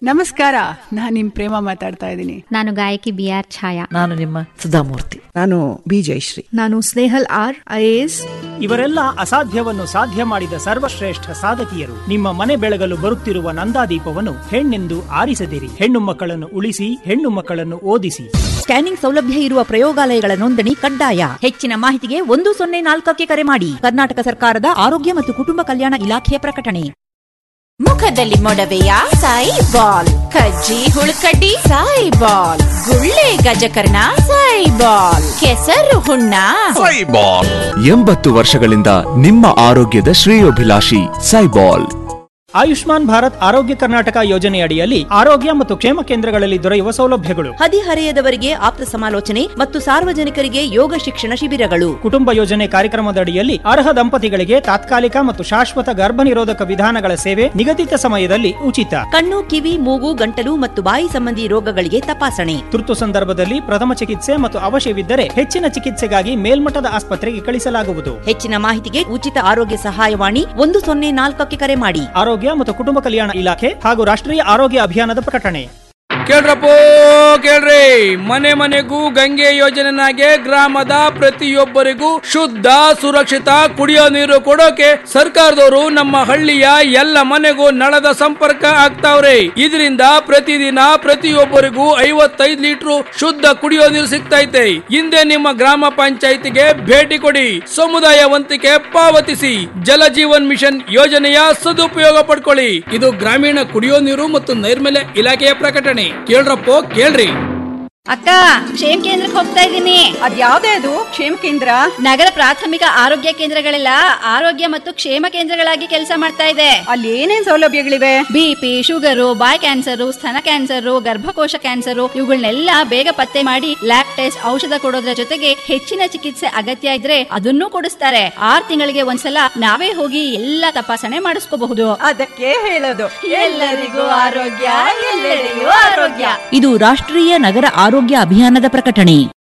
ನಮಸ್ಕಾರ ನಾನ್ ನಿಮ್ ಪ್ರೇಮ ಮಾತಾಡ್ತಾ ಇದ್ದೀನಿ ನಾನು ಗಾಯಕಿ ಬಿ ಆರ್ ಛಾಯಾ ನಾನು ನಿಮ್ಮ ಸುಧಾಮೂರ್ತಿ ನಾನು ಬಿ ಜಯಶ್ರೀ ನಾನು ಸ್ನೇಹಲ್ ಆರ್ ಐಎಎಸ್ ಇವರೆಲ್ಲ ಅಸಾಧ್ಯವನ್ನು ಸಾಧ್ಯ ಮಾಡಿದ ಸರ್ವಶ್ರೇಷ್ಠ ಸಾಧಕಿಯರು ನಿಮ್ಮ ಮನೆ ಬೆಳಗಲು ಬರುತ್ತಿರುವ ನಂದಾದೀಪವನ್ನು ಹೆಣ್ಣೆಂದು ಆರಿಸದಿರಿ ಹೆಣ್ಣು ಮಕ್ಕಳನ್ನು ಉಳಿಸಿ ಹೆಣ್ಣು ಮಕ್ಕಳನ್ನು ಓದಿಸಿ ಸ್ಕ್ಯಾನಿಂಗ್ ಸೌಲಭ್ಯ ಇರುವ ಪ್ರಯೋಗಾಲಯಗಳ ನೋಂದಣಿ ಕಡ್ಡಾಯ ಹೆಚ್ಚಿನ ಮಾಹಿತಿಗೆ ಒಂದು ಸೊನ್ನೆ ನಾಲ್ಕಕ್ಕೆ ಕರೆ ಮಾಡಿ ಕರ್ನಾಟಕ ಸರ್ಕಾರದ ಆರೋಗ್ಯ ಮತ್ತು ಕುಟುಂಬ ಕಲ್ಯಾಣ ಇಲಾಖೆಯ ಪ್ರಕಟಣೆ ಮುಖದಲ್ಲಿ ಮೊಡವೆಯ ಸಾಯಿ ಬಾಲ್ ಕಜ್ಜಿ ಹುಳುಕಡ್ಡಿ ಸಾಯಿ ಬಾಲ್ ಗುಳ್ಳೆ ಗಜಕರ್ಣ ಸಾಯಿ ಬಾಲ್ ಕೆಸರು ಹುಣ್ಣ ಸೈಬಾಲ್ ಎಂಬತ್ತು ವರ್ಷಗಳಿಂದ ನಿಮ್ಮ ಆರೋಗ್ಯದ ಶ್ರೇಯೋಭಿಲಾಷಿ ಸೈಬಾಲ್ ಆಯುಷ್ಮಾನ್ ಭಾರತ್ ಆರೋಗ್ಯ ಕರ್ನಾಟಕ ಯೋಜನೆಯಡಿಯಲ್ಲಿ ಆರೋಗ್ಯ ಮತ್ತು ಕ್ಷೇಮ ಕೇಂದ್ರಗಳಲ್ಲಿ ದೊರೆಯುವ ಸೌಲಭ್ಯಗಳು ಹದಿಹರೆಯದವರಿಗೆ ಆಪ್ತ ಸಮಾಲೋಚನೆ ಮತ್ತು ಸಾರ್ವಜನಿಕರಿಗೆ ಯೋಗ ಶಿಕ್ಷಣ ಶಿಬಿರಗಳು ಕುಟುಂಬ ಯೋಜನೆ ಕಾರ್ಯಕ್ರಮದಡಿಯಲ್ಲಿ ಅರ್ಹ ದಂಪತಿಗಳಿಗೆ ತಾತ್ಕಾಲಿಕ ಮತ್ತು ಶಾಶ್ವತ ಗರ್ಭನಿರೋಧಕ ವಿಧಾನಗಳ ಸೇವೆ ನಿಗದಿತ ಸಮಯದಲ್ಲಿ ಉಚಿತ ಕಣ್ಣು ಕಿವಿ ಮೂಗು ಗಂಟಲು ಮತ್ತು ಬಾಯಿ ಸಂಬಂಧಿ ರೋಗಗಳಿಗೆ ತಪಾಸಣೆ ತುರ್ತು ಸಂದರ್ಭದಲ್ಲಿ ಪ್ರಥಮ ಚಿಕಿತ್ಸೆ ಮತ್ತು ಅವಶ್ಯವಿದ್ದರೆ ಹೆಚ್ಚಿನ ಚಿಕಿತ್ಸೆಗಾಗಿ ಮೇಲ್ಮಟ್ಟದ ಆಸ್ಪತ್ರೆಗೆ ಕಳಿಸಲಾಗುವುದು ಹೆಚ್ಚಿನ ಮಾಹಿತಿಗೆ ಉಚಿತ ಆರೋಗ್ಯ ಸಹಾಯವಾಣಿ ಒಂದು ಸೊನ್ನೆ ನಾಲ್ಕಕ್ಕೆ ಕರೆ ಮಾಡಿ ಆರೋಗ್ಯ ಮತ್ತು ಕುಟುಂಬ ಕಲ್ಯಾಣ ಇಲಾಖೆ ಹಾಗೂ ರಾಷ್ಟ್ರೀಯ ಆರೋಗ್ಯ ಅಭಿಯಾನದ ಪ್ರಕಟಣೆ ಕೇಳ್ರಪ್ಪೋ ಕೇಳ್ರಿ ಮನೆ ಮನೆಗೂ ಗಂಗೆ ಯೋಜನೆನಾಗೆ ಗ್ರಾಮದ ಪ್ರತಿಯೊಬ್ಬರಿಗೂ ಶುದ್ಧ ಸುರಕ್ಷಿತ ಕುಡಿಯೋ ನೀರು ಕೊಡೋಕೆ ಸರ್ಕಾರದವರು ನಮ್ಮ ಹಳ್ಳಿಯ ಎಲ್ಲ ಮನೆಗೂ ನಳದ ಸಂಪರ್ಕ ಆಗ್ತಾವ್ರೆ ಇದರಿಂದ ಪ್ರತಿದಿನ ಪ್ರತಿಯೊಬ್ಬರಿಗೂ ಐವತ್ತೈದು ಲೀಟರ್ ಶುದ್ಧ ಕುಡಿಯೋ ನೀರು ಸಿಗ್ತೈತೆ ಹಿಂದೆ ನಿಮ್ಮ ಗ್ರಾಮ ಪಂಚಾಯಿತಿಗೆ ಭೇಟಿ ಕೊಡಿ ಸಮುದಾಯ ವಂತಿಕೆ ಪಾವತಿಸಿ ಜಲ ಜೀವನ್ ಮಿಷನ್ ಯೋಜನೆಯ ಸದುಪಯೋಗ ಪಡ್ಕೊಳ್ಳಿ ಇದು ಗ್ರಾಮೀಣ ಕುಡಿಯೋ ನೀರು ಮತ್ತು ನೈರ್ಮಲ್ಯ ಇಲಾಖೆಯ ಪ್ರಕಟಣೆ ಕೇಳ್ರಪ್ಪೋ ಕೇಳ್ರಿ ಅಕ್ಕ ಕ್ಷೇಮ ಕೇಂದ್ರಕ್ಕೆ ಹೋಗ್ತಾ ಇದ್ದೀನಿ ಅದ್ಯಾವ್ದೇ ಅದು ಕ್ಷೇಮ ಕೇಂದ್ರ ನಗರ ಪ್ರಾಥಮಿಕ ಆರೋಗ್ಯ ಕೇಂದ್ರಗಳೆಲ್ಲ ಆರೋಗ್ಯ ಮತ್ತು ಕ್ಷೇಮ ಕೇಂದ್ರಗಳಾಗಿ ಕೆಲಸ ಮಾಡ್ತಾ ಇದೆ ಅಲ್ಲಿ ಏನೇನ್ ಸೌಲಭ್ಯಗಳಿವೆ ಬಿಪಿ ಶುಗರು ಬಾಯ್ ಕ್ಯಾನ್ಸರು ಸ್ತನ ಕ್ಯಾನ್ಸರು ಗರ್ಭಕೋಶ ಕ್ಯಾನ್ಸರು ಇವುಗಳನ್ನೆಲ್ಲ ಬೇಗ ಪತ್ತೆ ಮಾಡಿ ಲ್ಯಾಬ್ ಟೆಸ್ಟ್ ಔಷಧ ಕೊಡೋದ್ರ ಜೊತೆಗೆ ಹೆಚ್ಚಿನ ಚಿಕಿತ್ಸೆ ಅಗತ್ಯ ಇದ್ರೆ ಅದನ್ನೂ ಕೊಡಿಸ್ತಾರೆ ಆರ್ ತಿಂಗಳಿಗೆ ಒಂದ್ಸಲ ನಾವೇ ಹೋಗಿ ಎಲ್ಲಾ ತಪಾಸಣೆ ಮಾಡಿಸ್ಕೋಬಹುದು ಅದಕ್ಕೆ ಹೇಳೋದು ಎಲ್ಲರಿಗೂ ಆರೋಗ್ಯ ಎಲ್ಲೆಡೆಯೂ ಆರೋಗ್ಯ ಇದು ರಾಷ್ಟ್ರೀಯ ನಗರ ಆರೋಗ್ಯ ಅಭಿಯಾನದ ಪ್ರಕಟಣೆ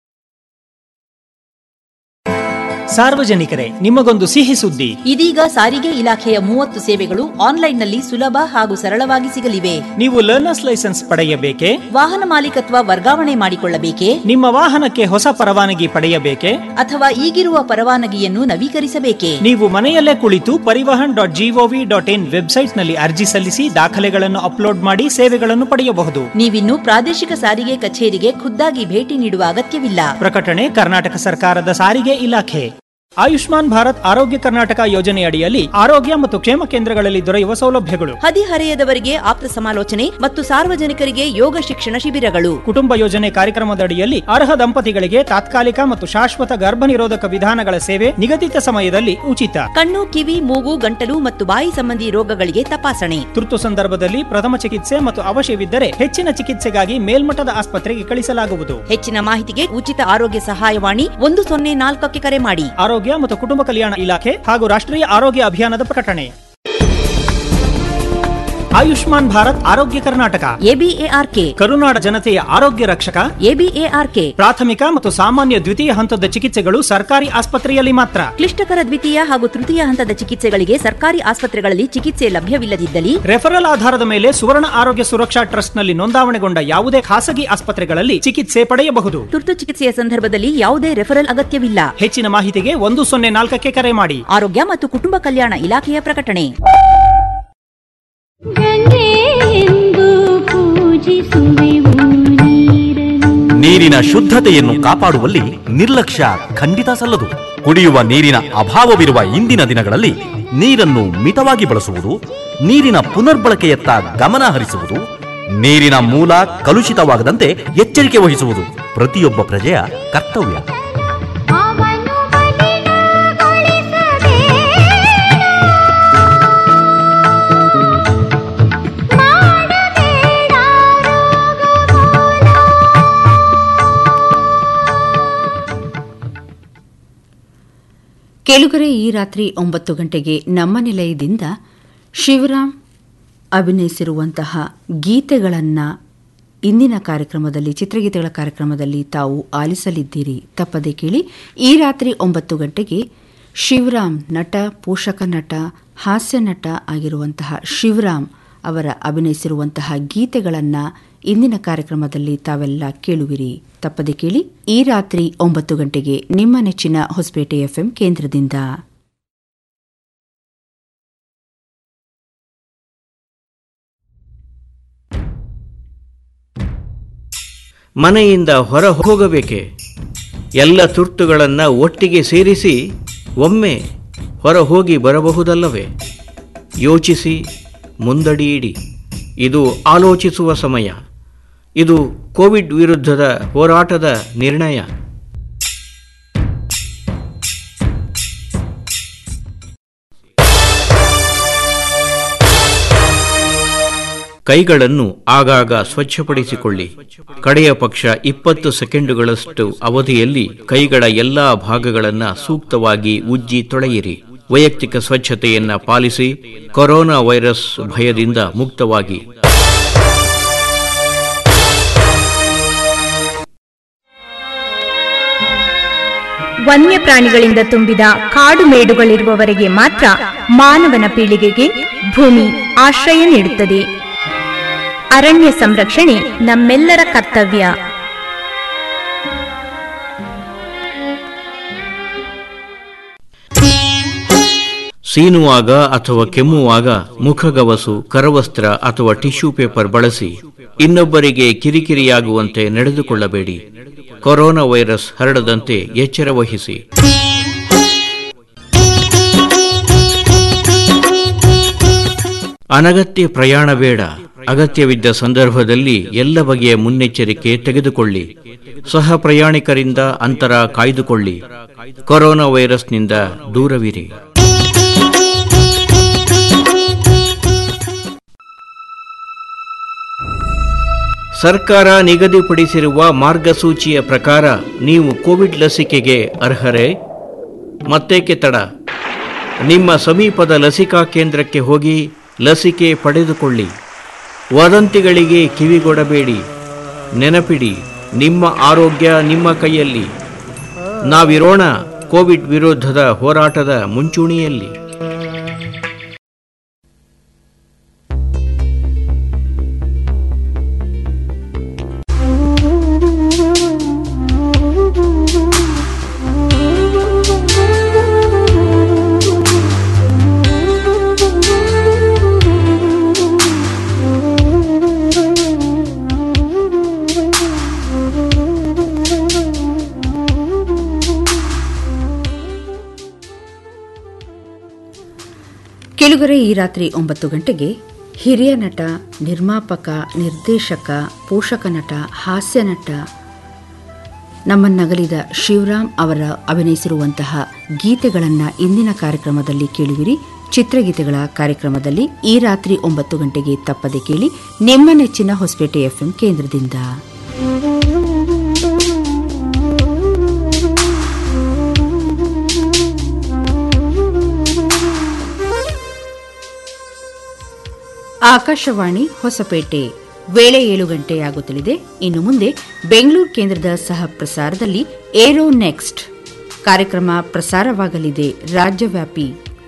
ಸಾರ್ವಜನಿಕರೇ ನಿಮಗೊಂದು ಸಿಹಿ ಸುದ್ದಿ ಇದೀಗ ಸಾರಿಗೆ ಇಲಾಖೆಯ ಮೂವತ್ತು ಸೇವೆಗಳು ಆನ್ಲೈನ್ನಲ್ಲಿ ಸುಲಭ ಹಾಗೂ ಸರಳವಾಗಿ ಸಿಗಲಿವೆ ನೀವು ಲರ್ನರ್ಸ್ ಲೈಸೆನ್ಸ್ ಪಡೆಯಬೇಕೆ ವಾಹನ ಮಾಲೀಕತ್ವ ವರ್ಗಾವಣೆ ಮಾಡಿಕೊಳ್ಳಬೇಕೇ ನಿಮ್ಮ ವಾಹನಕ್ಕೆ ಹೊಸ ಪರವಾನಗಿ ಪಡೆಯಬೇಕೆ ಅಥವಾ ಈಗಿರುವ ಪರವಾನಗಿಯನ್ನು ನವೀಕರಿಸಬೇಕೇ ನೀವು ಮನೆಯಲ್ಲೇ ಕುಳಿತು Parivahan dot G O V dot in website ನಲ್ಲಿ ಅರ್ಜಿ ಸಲ್ಲಿಸಿ ದಾಖಲೆಗಳನ್ನು ಅಪ್ಲೋಡ್ ಮಾಡಿ ಸೇವೆಗಳನ್ನು ಪಡೆಯಬಹುದು ನೀವಿನ್ನು ಪ್ರಾದೇಶಿಕ ಸಾರಿಗೆ ಕಚೇರಿಗೆ ಖುದ್ದಾಗಿ ಭೇಟಿ ನೀಡುವ ಅಗತ್ಯವಿಲ್ಲ ಪ್ರಕಟಣೆ ಕರ್ನಾಟಕ ಸರ್ಕಾರದ ಸಾರಿಗೆ ಇಲಾಖೆ ಆಯುಷ್ಮಾನ್ ಭಾರತ್ ಆರೋಗ್ಯ ಕರ್ನಾಟಕ ಯೋಜನೆಯಡಿಯಲ್ಲಿ ಆರೋಗ್ಯ ಮತ್ತು ಕ್ಷೇಮ ಕೇಂದ್ರಗಳಲ್ಲಿ ದೊರೆಯುವ ಸೌಲಭ್ಯಗಳು ಹದಿಹರೆಯದವರಿಗೆ ಆಪ್ತ ಸಮಾಲೋಚನೆ ಮತ್ತು ಸಾರ್ವಜನಿಕರಿಗೆ ಯೋಗ ಶಿಕ್ಷಣ ಶಿಬಿರಗಳು ಕುಟುಂಬ ಯೋಜನೆ ಕಾರ್ಯಕ್ರಮದಡಿಯಲ್ಲಿ ಅರ್ಹ ದಂಪತಿಗಳಿಗೆ ತಾತ್ಕಾಲಿಕ ಮತ್ತು ಶಾಶ್ವತ ಗರ್ಭನಿರೋಧಕ ವಿಧಾನಗಳ ಸೇವೆ ನಿಗದಿತ ಸಮಯದಲ್ಲಿ ಉಚಿತ ಕಣ್ಣು ಕಿವಿ ಮೂಗು ಗಂಟಲು ಮತ್ತು ಬಾಯಿ ಸಂಬಂಧಿ ರೋಗಗಳಿಗೆ ತಪಾಸಣೆ ತುರ್ತು ಸಂದರ್ಭದಲ್ಲಿ ಪ್ರಥಮ ಚಿಕಿತ್ಸೆ ಮತ್ತು ಅವಶ್ಯವಿದ್ದರೆ ಹೆಚ್ಚಿನ ಚಿಕಿತ್ಸೆಗಾಗಿ ಮೇಲ್ಮಟ್ಟದ ಆಸ್ಪತ್ರೆಗೆ ಕಳಿಸಲಾಗುವುದು ಹೆಚ್ಚಿನ ಮಾಹಿತಿಗೆ ಉಚಿತ ಆರೋಗ್ಯ ಸಹಾಯವಾಣಿ ಒಂದು ಸೊನ್ನೆ ನಾಲ್ಕಕ್ಕೆ ಕರೆ ಮಾಡಿ ಆರೋಗ್ಯ ಮತ್ತು ಕುಟುಂಬ ಕಲ್ಯಾಣ ಇಲಾಖೆ ಹಾಗೂ ರಾಷ್ಟ್ರೀಯ ಆರೋಗ್ಯ ಅಭಿಯಾನದ ಪ್ರಕಟಣೆ ಆಯುಷ್ಮಾನ್ ಭಾರತ್ ಆರೋಗ್ಯ ಕರ್ನಾಟಕ ಎಬಿಎಆರ್ಕೆ ಕರುನಾಡ ಜನತೆಯ ಆರೋಗ್ಯ ರಕ್ಷಕ ಎಬಿಎಆರ್ಕೆ ಪ್ರಾಥಮಿಕ ಮತ್ತು ಸಾಮಾನ್ಯ ದ್ವಿತೀಯ ಹಂತದ ಚಿಕಿತ್ಸೆಗಳು ಸರ್ಕಾರಿ ಆಸ್ಪತ್ರೆಯಲ್ಲಿ ಮಾತ್ರ ಕ್ಲಿಷ್ಟಕರ ದ್ವಿತೀಯ ಹಾಗೂ ತೃತೀಯ ಹಂತದ ಚಿಕಿತ್ಸೆಗಳಿಗೆ ಸರ್ಕಾರಿ ಆಸ್ಪತ್ರೆಗಳಲ್ಲಿ ಚಿಕಿತ್ಸೆ ಲಭ್ಯವಿಲ್ಲದಿದ್ದಲ್ಲಿ ರೆಫರಲ್ ಆಧಾರದ ಮೇಲೆ ಸುವರ್ಣ ಆರೋಗ್ಯ ಸುರಕ್ಷಾ ಟ್ರಸ್ಟ್ನಲ್ಲಿ ನೋಂದಾವಣೆಗೊಂಡ ಯಾವುದೇ ಖಾಸಗಿ ಆಸ್ಪತ್ರೆಗಳಲ್ಲಿ ಚಿಕಿತ್ಸೆ ಪಡೆಯಬಹುದು ತುರ್ತು ಚಿಕಿತ್ಸೆಯ ಸಂದರ್ಭದಲ್ಲಿ ಯಾವುದೇ ರೆಫರಲ್ ಅಗತ್ಯವಿಲ್ಲ ಹೆಚ್ಚಿನ ಮಾಹಿತಿಗೆ ಒಂದು ಸೊನ್ನೆ ನಾಲ್ಕಕ್ಕೆ ಕರೆ ಮಾಡಿ ಆರೋಗ್ಯ ಮತ್ತು ಕುಟುಂಬ ಕಲ್ಯಾಣ ಇಲಾಖೆಯ ಪ್ರಕಟಣೆ ನೀರಿನ ಶುದ್ಧತೆಯನ್ನು ಕಾಪಾಡುವಲ್ಲಿ ನಿರ್ಲಕ್ಷ್ಯ ಖಂಡಿತ ಸಲ್ಲದು ಕುಡಿಯುವ ನೀರಿನ ಅಭಾವವಿರುವ ಇಂದಿನ ದಿನಗಳಲ್ಲಿ ನೀರನ್ನು ಮಿತವಾಗಿ ಬಳಸುವುದು ನೀರಿನ ಪುನರ್ಬಳಕೆಯತ್ತ ಗಮನ ಹರಿಸುವುದು ನೀರಿನ ಮೂಲ ಕಲುಷಿತವಾಗದಂತೆ ಎಚ್ಚರಿಕೆ ವಹಿಸುವುದು ಪ್ರತಿಯೊಬ್ಬ ಪ್ರಜೆಯ ಕರ್ತವ್ಯ ಕೇಳುಗರೆ ಈ ರಾತ್ರಿ ಒಂಬತ್ತು ಗಂಟೆಗೆ ನಮ್ಮ ನಿಲಯದಿಂದ ಶಿವರಾಮ್ ಅಭಿನಯಿಸಿರುವಂತಹ ಗೀತೆಗಳನ್ನು ಇಂದಿನ ಕಾರ್ಯಕ್ರಮದಲ್ಲಿ ಚಿತ್ರಗೀತೆಗಳ ಕಾರ್ಯಕ್ರಮದಲ್ಲಿ ತಾವು ಆಲಿಸಲಿದ್ದೀರಿ ತಪ್ಪದೆ ಕೇಳಿ ಈ ರಾತ್ರಿ ಒಂಬತ್ತು ಗಂಟೆಗೆ ಶಿವರಾಮ್ ನಟ ಪೋಷಕ ನಟ ಹಾಸ್ಯ ನಟ ಆಗಿರುವಂತಹ ಶಿವರಾಮ್ ಅವರ ಅಭಿನಯಿಸಿರುವಂತಹ ಗೀತೆಗಳನ್ನ ಇಂದಿನ ಕಾರ್ಯಕ್ರಮದಲ್ಲಿ ತಾವೆಲ್ಲ ಕೇಳುವಿರಿ ತಪ್ಪದೆ ಕೇಳಿ ಈ ರಾತ್ರಿ ಒಂಬತ್ತು ಗಂಟೆಗೆ ನಿಮ್ಮ ನೆಚ್ಚಿನ ಹೊಸಪೇಟೆ ಎಫ್ಎಂ ಕೇಂದ್ರದಿಂದ ಮನೆಯಿಂದ ಹೊರ ಹೋಗಬೇಕೆ ಎಲ್ಲ ತುರ್ತುಗಳನ್ನ ಒಟ್ಟಿಗೆ ಸೇರಿಸಿ ಒಮ್ಮೆ ಹೊರ ಹೋಗಿ ಬರಬಹುದಲ್ಲವೇ ಯೋಚಿಸಿ ಮುಂದಡಿಯಿಡಿ ಇದು ಆಲೋಚಿಸುವ ಸಮಯ ಇದು ಕೋವಿಡ್ ವಿರುದ್ಧದ ಹೋರಾಟದ ನಿರ್ಣಯ ಕೈಗಳನ್ನು ಆಗಾಗ ಸ್ವಚ್ಛಪಡಿಸಿಕೊಳ್ಳಿ ಕಡೆಯ ಪಕ್ಷ ಇಪ್ಪತ್ತು ಸೆಕೆಂಡುಗಳಷ್ಟು ಅವಧಿಯಲ್ಲಿ ಕೈಗಳ ಎಲ್ಲಾ ಭಾಗಗಳನ್ನು ಸೂಕ್ತವಾಗಿ ಉಜ್ಜಿ ತೊಳೆಯಿರಿ ವೈಯಕ್ತಿಕ ಸ್ವಚ್ಛತೆಯನ್ನ ಪಾಲಿಸಿ ಕೊರೋನಾ ವೈರಸ್ ಭಯದಿಂದ ಮುಕ್ತವಾಗಿ ವನ್ಯಪ್ರಾಣಿಗಳಿಂದ ತುಂಬಿದ ಕಾಡು ಮೇಡುಗಳಿರುವವರೆಗೆ ಮಾತ್ರ ಮಾನವನ ಪೀಳಿಗೆಗೆ ಭೂಮಿ ಆಶ್ರಯ ನೀಡುತ್ತದೆ ಅರಣ್ಯ ಸಂರಕ್ಷಣೆ ನಮ್ಮೆಲ್ಲರ ಕರ್ತವ್ಯ ಸೀನುವಾಗ ಅಥವಾ ಕೆಮ್ಮುವಾಗ ಮುಖಗವಸು ಕರವಸ್ತ್ರ ಅಥವಾ ಟಿಶ್ಯೂ ಪೇಪರ್ ಬಳಸಿ ಇನ್ನೊಬ್ಬರಿಗೆ ಕಿರಿಕಿರಿಯಾಗುವಂತೆ ನಡೆದುಕೊಳ್ಳಬೇಡಿ ಕೊರೋನಾ ವೈರಸ್ ಹರಡದಂತೆ ಎಚ್ಚರ ವಹಿಸಿ ಅನಗತ್ಯ ಪ್ರಯಾಣ ಬೇಡ ಅಗತ್ಯವಿದ್ದ ಸಂದರ್ಭದಲ್ಲಿ ಎಲ್ಲ ಬಗೆಯ ಮುನ್ನೆಚ್ಚರಿಕೆ ತೆಗೆದುಕೊಳ್ಳಿ ಸಹ ಪ್ರಯಾಣಿಕರಿಂದ ಅಂತರ ಕಾಯ್ದುಕೊಳ್ಳಿ ಕೊರೋನಾ ವೈರಸ್ನಿಂದ ದೂರವಿರಿ ಸರ್ಕಾರ ನಿಗದಿಪಡಿಸಿರುವ ಮಾರ್ಗಸೂಚಿಯ ಪ್ರಕಾರ ನೀವು ಕೋವಿಡ್ ಲಸಿಕೆಗೆ ಅರ್ಹರೇ ಮತ್ತೇಕೆ ತಡ ನಿಮ್ಮ ಸಮೀಪದ ಲಸಿಕಾ ಕೇಂದ್ರಕ್ಕೆ ಹೋಗಿ ಲಸಿಕೆ ಪಡೆದುಕೊಳ್ಳಿ ವದಂತಿಗಳಿಗೆ ಕಿವಿಗೊಡಬೇಡಿ ನೆನಪಿಡಿ ನಿಮ್ಮ ಆರೋಗ್ಯ ನಿಮ್ಮ ಕೈಯಲ್ಲಿ ನಾವಿರೋಣ ಕೋವಿಡ್ ವಿರುದ್ಧದ ಹೋರಾಟದ ಮುಂಚೂಣಿಯಲ್ಲಿ ಕೆಳಗರೆ ಈ ರಾತ್ರಿ ಒಂಬತ್ತು ಗಂಟೆಗೆ ಹಿರಿಯ ನಟ ನಿರ್ಮಾಪಕ ನಿರ್ದೇಶಕ ಪೋಷಕ ನಟ ಹಾಸ್ಯ ನಟ ನಮ್ಮನ್ನಗಲಿದ ಶಿವರಾಮ್ ಅವರ ಅಭಿನಯಿಸಿರುವಂತಹ ಗೀತೆಗಳನ್ನು ಇಂದಿನ ಕಾರ್ಯಕ್ರಮದಲ್ಲಿ ಕೇಳುವಿರಿ ಚಿತ್ರಗೀತೆಗಳ ಕಾರ್ಯಕ್ರಮದಲ್ಲಿ ಈ ರಾತ್ರಿ ಒಂಬತ್ತು ಗಂಟೆಗೆ ತಪ್ಪದೆ ಕೇಳಿ ನಿಮ್ಮ ನೆಚ್ಚಿನ ಹೊಸಪೇಟೆ ಎಫ್ಎಂ ಕೇಂದ್ರದಿಂದ ಆಕಾಶವಾಣಿ ಹೊಸಪೇಟೆ ವೇಳೆ ಏಳು ಗಂಟೆಯಾಗುತ್ತಲಿದೆ ಇನ್ನು ಮುಂದೆ ಬೆಂಗಳೂರು ಕೇಂದ್ರದ ಸಹ ಪ್ರಸಾರದಲ್ಲಿ ಏರೋ ನೆಕ್ಸ್ಟ್ ಕಾರ್ಯಕ್ರಮ ಪ್ರಸಾರವಾಗಲಿದೆ ರಾಜ್ಯವ್ಯಾಪಿ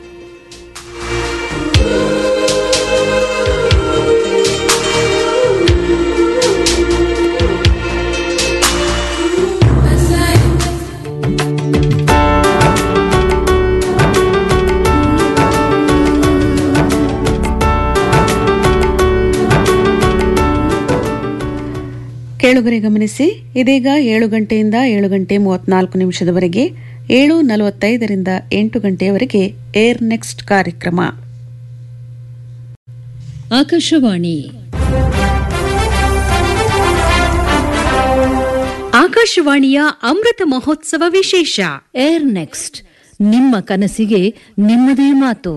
ಕೇಳುಗರೆ ಗಮನಿಸಿ ಇದೀಗ ಏಳು ಗಂಟೆಯಿಂದ ಏಳು ಗಂಟೆ ಮೂವತ್ನಾಲ್ಕು ನಿಮಿಷದವರೆಗೆ ಏಳು ನಲವತ್ತೈದರಿಂದ ಎಂಟು ಗಂಟೆಯವರೆಗೆ ಏರ್ ನೆಕ್ಸ್ಟ್ ಕಾರ್ಯಕ್ರಮ ಆಕಾಶವಾಣಿ ಆಕಾಶವಾಣಿಯ ಅಮೃತ ಮಹೋತ್ಸವ ವಿಶೇಷ ಏರ್ ನೆಕ್ಸ್ಟ್ ನಿಮ್ಮ ಕನಸಿಗೆ ನಿಮ್ಮದೇ ಮಾತು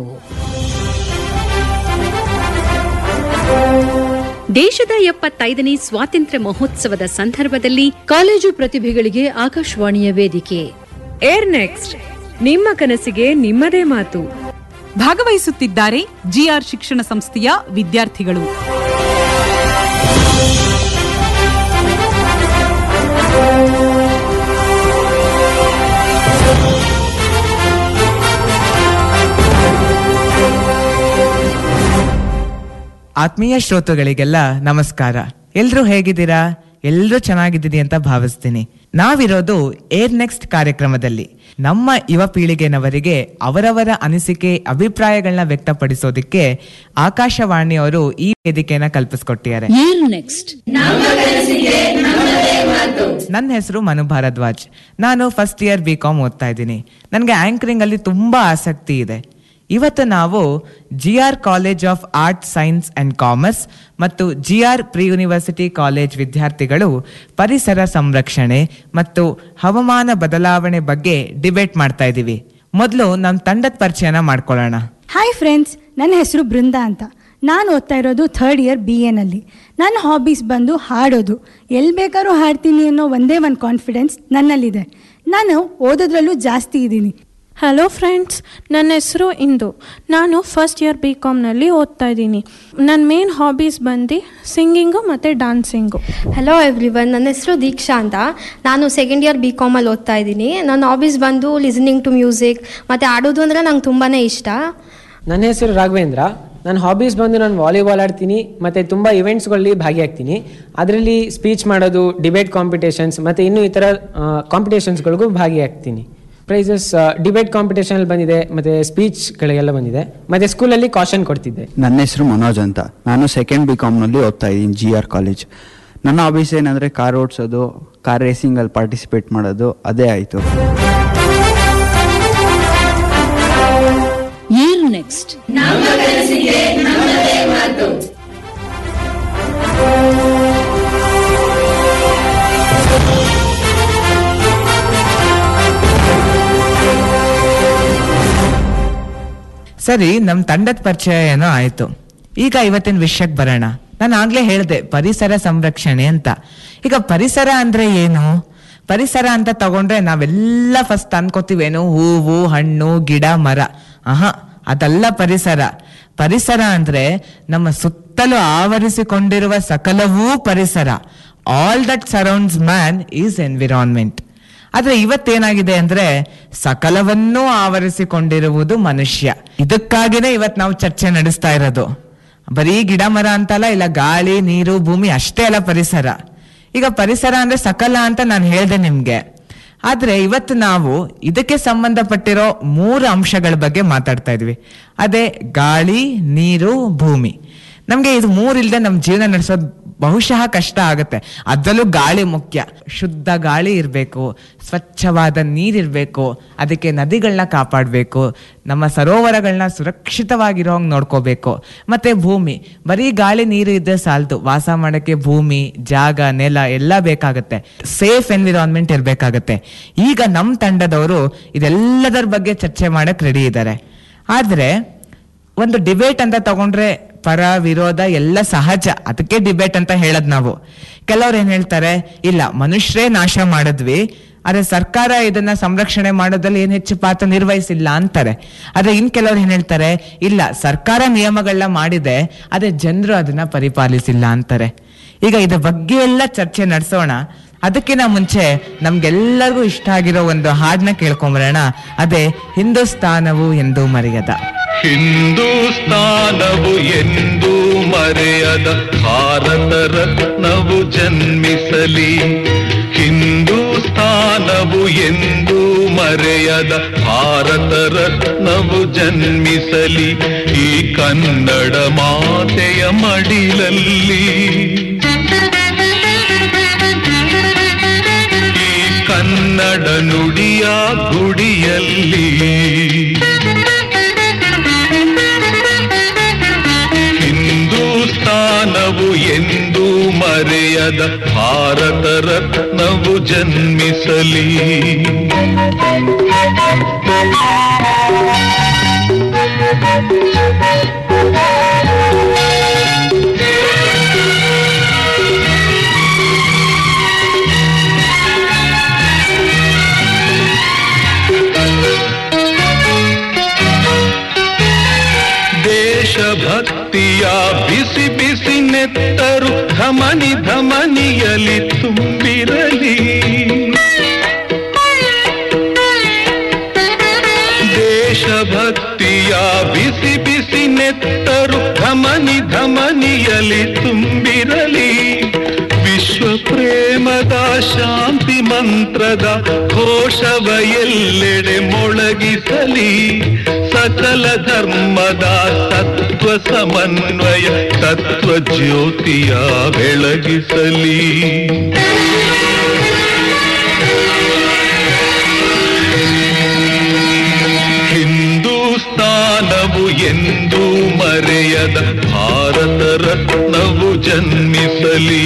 ದೇಶದ ಎಪ್ಪತ್ತೈದನೇ ಸ್ವಾತಂತ್ರ್ಯ ಮಹೋತ್ಸವದ ಸಂದರ್ಭದಲ್ಲಿ ಕಾಲೇಜು ಪ್ರತಿಭೆಗಳಿಗೆ ಆಕಾಶವಾಣಿಯ ವೇದಿಕೆ ಏರ್ ನೆಕ್ಸ್ಟ್ ನಿಮ್ಮ ಕನಸಿಗೆ ನಿಮ್ಮದೇ ಮಾತು ಭಾಗವಹಿಸುತ್ತಿದ್ದಾರೆ ಜಿಆರ್ ಶಿಕ್ಷಣ ಸಂಸ್ಥೆಯ ವಿದ್ಯಾರ್ಥಿಗಳು ಆತ್ಮೀಯ ಶ್ರೋತೃಗಳಿಗೆಲ್ಲ ನಮಸ್ಕಾರ ಎಲ್ರೂ ಹೇಗಿದ್ದೀರಾ ಎಲ್ರೂ ಚೆನ್ನಾಗಿದ್ದೀರಿ ಅಂತ ಭಾವಿಸ್ತೀನಿ ನಾವಿರೋದು ಏರ್ ನೆಕ್ಸ್ಟ್ ಕಾರ್ಯಕ್ರಮದಲ್ಲಿ ನಮ್ಮ ಯುವ ಪೀಳಿಗೆನವರಿಗೆ ಅವರವರ ಅನಿಸಿಕೆ ಅಭಿಪ್ರಾಯಗಳನ್ನ ವ್ಯಕ್ತಪಡಿಸೋದಕ್ಕೆ ಆಕಾಶವಾಣಿಯವರು ಈ ವೇದಿಕೆಯನ್ನ ಕಲ್ಪಿಸ್ಕೊಟ್ಟಿದ್ದಾರೆ ಏರ್ ನೆಕ್ಸ್ಟ್ ನನ್ನ ಹೆಸರು ಮನು ಭಾರದ್ವಾಜ್ ನಾನು ಫಸ್ಟ್ ಇಯರ್ ಬಿ ಕಾಮ್ ಓದ್ತಾ ಇದ್ದೀನಿ ನನಗೆ ಆಂಕರಿಂಗ್ ಅಲ್ಲಿ ತುಂಬಾ ಆಸಕ್ತಿ ಇದೆ ಇವತ್ತು ನಾವು G R college of art science and commerce ಮತ್ತು G R pre university college ವಿದ್ಯಾರ್ಥಿಗಳು ಪರಿಸರ ಸಂರಕ್ಷಣೆ ಮತ್ತು ಹವಾಮಾನ ಬದಲಾವಣೆ ಬಗ್ಗೆ ಡಿಬೇಟ್ ಮಾಡ್ತಾ ಇದ್ದೀವಿ ಮೊದಲು ನಮ್ಮ ತಂಡದ ಪರಿಚಯನ ಮಾಡ್ಕೊಳ್ಳೋಣ ಹಾಯ್ ಫ್ರೆಂಡ್ಸ್ ನನ್ನ ಹೆಸರು ಬೃಂದಾ ಅಂತ ನಾನು ಓದ್ತಾ ಇರೋದು ಥರ್ಡ್ ಇಯರ್ ಬಿ ಎನಲ್ಲಿ ನನ್ನ ಹಾಬೀಸ್ ಬಂದು ಹಾಡೋದು ಎಲ್ಲಿ ಬೇಕಾದ್ರೂ ಹಾಡ್ತೀನಿ ಅನ್ನೋ ಒಂದೇ ಒಂದು ಕಾನ್ಫಿಡೆನ್ಸ್ ನನ್ನಲ್ಲಿದೆ ನಾನು ಓದೋದ್ರಲ್ಲೂ ಜಾಸ್ತಿ ಇದ್ದೀನಿ ಹಲೋ ಫ್ರೆಂಡ್ಸ್ ನನ್ನ ಹೆಸರು ಇಂದು ನಾನು ಫಸ್ಟ್ ಇಯರ್ ಬಿ ಕಾಮ್ನಲ್ಲಿ ಓದ್ತಾ ಇದ್ದೀನಿ ನನ್ನ ಮೇನ್ ಹಾಬೀಸ್ ಬಂದು ಸಿಂಗಿಂಗು ಮತ್ತು ಡಾನ್ಸಿಂಗು ಹಲೋ ಎವ್ರಿವನ್ ನನ್ನ ಹೆಸರು ದೀಕ್ಷಾ ಅಂತ ನಾನು ಸೆಕೆಂಡ್ ಇಯರ್ ಬಿ ಕಾಮಲ್ಲಿ ಓದ್ತಾ ಇದ್ದೀನಿ ನನ್ನ ಹಾಬೀಸ್ ಬಂದು ಲಿಸನಿಂಗ್ ಟು ಮ್ಯೂಸಿಕ್ ಮತ್ತು ಆಡೋದು ಅಂದರೆ ನಂಗೆ ತುಂಬಾ ಇಷ್ಟ ನನ್ನ ಹೆಸರು ರಾಘವೇಂದ್ರ ನನ್ನ ಹಾಬೀಸ್ ಬಂದು ನಾನು ವಾಲಿಬಾಲ್ ಆಡ್ತೀನಿ ಮತ್ತು ತುಂಬ ಇವೆಂಟ್ಸ್ಗಳಲ್ಲಿ ಭಾಗಿಯಾಗ್ತೀನಿ ಅದರಲ್ಲಿ ಸ್ಪೀಚ್ ಮಾಡೋದು ಡಿಬೇಟ್ ಕಾಂಪಿಟೇಷನ್ಸ್ ಮತ್ತು ಇನ್ನೂ ಇತರ ಕಾಂಪಿಟೇಷನ್ಸ್ಗಳಿಗೂ ಭಾಗಿಯಾಗ್ತೀನಿ ಪ್ರೈಸಸ್ ಡಿಬೇಟ್ ಕಾಂಪಿಟೇಷನಲ್ಲಿ ಬಂದಿದೆ ಮತ್ತು ಸ್ಪೀಚ್ಗಳಿಗೆಲ್ಲ ಬಂದಿದೆ ಮತ್ತು ಸ್ಕೂಲಲ್ಲಿ ಕಾಷನ್ ಕೊಡ್ತಿದ್ದೆ ನನ್ನ ಹೆಸರು ಮನೋಜ್ ಅಂತ ನಾನು ಸೆಕೆಂಡ್ ಬಿ ಕಾಮ್ನಲ್ಲಿ ಓದ್ತಾ ಇದ್ದೀನಿ ಜಿ ಆರ್ ಕಾಲೇಜ್ ನನ್ನ ಹಾಬೀಸ್ ಏನಂದರೆ ಕಾರ್ ಓಡಿಸೋದು ಕಾರ್ ರೇಸಿಂಗಲ್ಲಿ ಪಾರ್ಟಿಸಿಪೇಟ್ ಮಾಡೋದು ಅದೇ ಆಯಿತು ಏರ್ ನೆಕ್ಸ್ಟ್ ಸರಿ ನಮ್ಮ ತಂಡದ ಪರಿಚಯ ಏನೋ ಆಯ್ತು ಈಗ ಇವತ್ತಿನ ವಿಷಯಕ್ಕೆ ಬರೋಣ ನಾನು ಆಗ್ಲೇ ಹೇಳಿದೆ ಪರಿಸರ ಸಂರಕ್ಷಣೆ ಅಂತ ಈಗ ಪರಿಸರ ಅಂದ್ರೆ ಏನು ಪರಿಸರ ಅಂತ ತಗೊಂಡ್ರೆ ನಾವೆಲ್ಲ ಫಸ್ಟ್ ಅನ್ಕೋತೀವೇನು ಹೂವು ಹಣ್ಣು ಗಿಡ ಮರ ಆಹಾ ಅದಲ್ಲ ಪರಿಸರ ಪರಿಸರ ಅಂದ್ರೆ ನಮ್ಮ ಸುತ್ತಲೂ ಆವರಿಸಿಕೊಂಡಿರುವ ಸಕಲವೂ ಪರಿಸರ all that surrounds man is environment ಆದ್ರೆ ಇವತ್ತೇನಾಗಿದೆ ಅಂದ್ರೆ ಸಕಲವನ್ನೂ ಆವರಿಸಿಕೊಂಡಿರುವುದು ಮನುಷ್ಯ ಇದಕ್ಕಾಗಿನೇ ಇವತ್ ನಾವು ಚರ್ಚೆ ನಡೆಸ್ತಾ ಇರೋದು ಬರೀ ಗಿಡ ಮರ ಅಂತಲ್ಲ ಇಲ್ಲ ಗಾಳಿ ನೀರು ಭೂಮಿ ಅಷ್ಟೇ ಅಲ್ಲ ಪರಿಸರ ಈಗ ಪರಿಸರ ಅಂದ್ರೆ ಸಕಲ ಅಂತ ನಾನು ಹೇಳ್ದೆ ನಿಮ್ಗೆ ಆದ್ರೆ ಇವತ್ತು ನಾವು ಇದಕ್ಕೆ ಸಂಬಂಧಪಟ್ಟಿರೋ ಮೂರು ಅಂಶಗಳ ಬಗ್ಗೆ ಮಾತಾಡ್ತಾ ಇದ್ವಿ ಅದೇ ಗಾಳಿ ನೀರು ಭೂಮಿ ನಮ್ಗೆ ಇದು ಮೂರಿಲ್ದೆ ನಮ್ಮ ಜೀವನ ನಡೆಸೋದು ಬಹುಶಃ ಕಷ್ಟ ಆಗುತ್ತೆ ಅದರಲ್ಲೂ ಗಾಳಿ ಮುಖ್ಯ ಶುದ್ಧ ಗಾಳಿ ಇರಬೇಕು ಸ್ವಚ್ಛವಾದ ನೀರಿರಬೇಕು ಅದಕ್ಕೆ ನದಿಗಳನ್ನ ಕಾಪಾಡಬೇಕು ನಮ್ಮ ಸರೋವರಗಳನ್ನ ಸುರಕ್ಷಿತವಾಗಿರೋ ಹಂಗೆ ನೋಡ್ಕೋಬೇಕು ಮತ್ತೆ ಭೂಮಿ ಬರೀ ಗಾಳಿ ನೀರು ಇದ್ದರೆ ಸಾಲದು ವಾಸ ಮಾಡೋಕ್ಕೆ ಭೂಮಿ ಜಾಗ ನೆಲ ಎಲ್ಲ ಬೇಕಾಗುತ್ತೆ ಸೇಫ್ ಎನ್ವಿರಾನ್ಮೆಂಟ್ ಇರಬೇಕಾಗತ್ತೆ ಈಗ ನಮ್ಮ ತಂಡದವರು ಇದೆಲ್ಲದರ ಬಗ್ಗೆ ಚರ್ಚೆ ಮಾಡಕ್ ರೆಡಿ ಇದ್ದಾರೆ ಆದ್ರೆ ಒಂದು ಡಿಬೇಟ್ ಅಂತ ತಗೊಂಡ್ರೆ ಪರ ವಿರೋಧ ಎಲ್ಲ ಸಹಜ ಅದಕ್ಕೆ ಡಿಬೇಟ್ ಅಂತ ಹೇಳದ್ ನಾವು ಕೆಲವ್ರು ಏನ್ ಹೇಳ್ತಾರೆ ಇಲ್ಲ ಮನುಷ್ಯರೇ ನಾಶ ಮಾಡಿದ್ವಿ ಆದ್ರೆ ಸರ್ಕಾರ ಇದನ್ನ ಸಂರಕ್ಷಣೆ ಮಾಡೋದ್ರಲ್ಲಿ ಏನ್ ಹೆಚ್ಚು ಪಾತ್ರ ನಿರ್ವಹಿಸಿಲ್ಲ ಅಂತಾರೆ ಆದ್ರೆ ಇನ್ ಕೆಲವ್ರು ಏನ್ ಹೇಳ್ತಾರೆ ಇಲ್ಲ ಸರ್ಕಾರ ನಿಯಮಗಳನ್ನ ಮಾಡಿದೆ ಆದ್ರೆ ಜನರು ಅದನ್ನ ಪರಿಪಾಲಿಸಿಲ್ಲ ಅಂತಾರೆ ಈಗ ಇದ್ರ ಬಗ್ಗೆ ಎಲ್ಲ ಚರ್ಚೆ ನಡೆಸೋಣ ಅದಕ್ಕಿಂತ ಮುಂಚೆ ನಮ್ಗೆಲ್ಲರಿಗೂ ಇಷ್ಟ ಆಗಿರೋ ಒಂದು ಹಾಡನ್ನ ಕೇಳ್ಕೊಂಬರೋಣ ಅದೇ ಹಿಂದೂಸ್ತಾನವು ಎಂದು ಮರೆಯದ ಹಿಂದೂಸ್ತಾನವು ಎಂದು ಮರೆಯದ ಭಾರತ ರತ್ನವು ಜನ್ಮಿಸಲಿ ಹಿಂದೂಸ್ತಾನವು ಎಂದು ಮರೆಯದ ಭಾರತ ರತ್ನವು ಜನ್ಮಿಸಲಿ ಈ ಕನ್ನಡ ಮಾತೆಯ ಮಡಿಲಲ್ಲಿ ಈ ಕನ್ನಡ ನುಡಿಯ ಗುಡಿಯಲ್ಲಿ ಹಿಂದೂಸ್ತಾನವು ಎಂದು ಮರೆಯದ ಭಾರತ ರತ್ನವು ಜನ್ಮಿಸಲಿ ದೇಶಭಕ್ತಿಯ ಬಿಸಿ ಬಿಸಿ ನೆತ್ತರು ಧಮನಿ ಧಮನಿಯಲಿ ತುಂಬಿರಲಿ ದೇಶಭಕ್ತಿಯ ಬಿಸಿ ಬಿಸಿ ನೆತ್ತರು ಧಮನಿ ಧಮನಿಯಲಿ ತುಂಬಿರಲಿ ವಿಶ್ವ ಪ್ರೇಮದ ಶಾಂತಿ ಮಂತ್ರದ ಘೋಷವ ಎಲ್ಲೆಡೆ ಮೊಳಗಿಸಲಿ ಸಕಲ ಧರ್ಮದ ತತ್ವ ಸಮನ್ವಯ ತತ್ವ ಜ್ಯೋತಿಯ ಬೆಳಗಿಸಲಿ ಹಿಂದೂಸ್ತಾನವು ಎಂದೂ ಮರೆಯದ ಭಾರತ ರತ್ನವು ಜನ್ಮಿಸಲಿ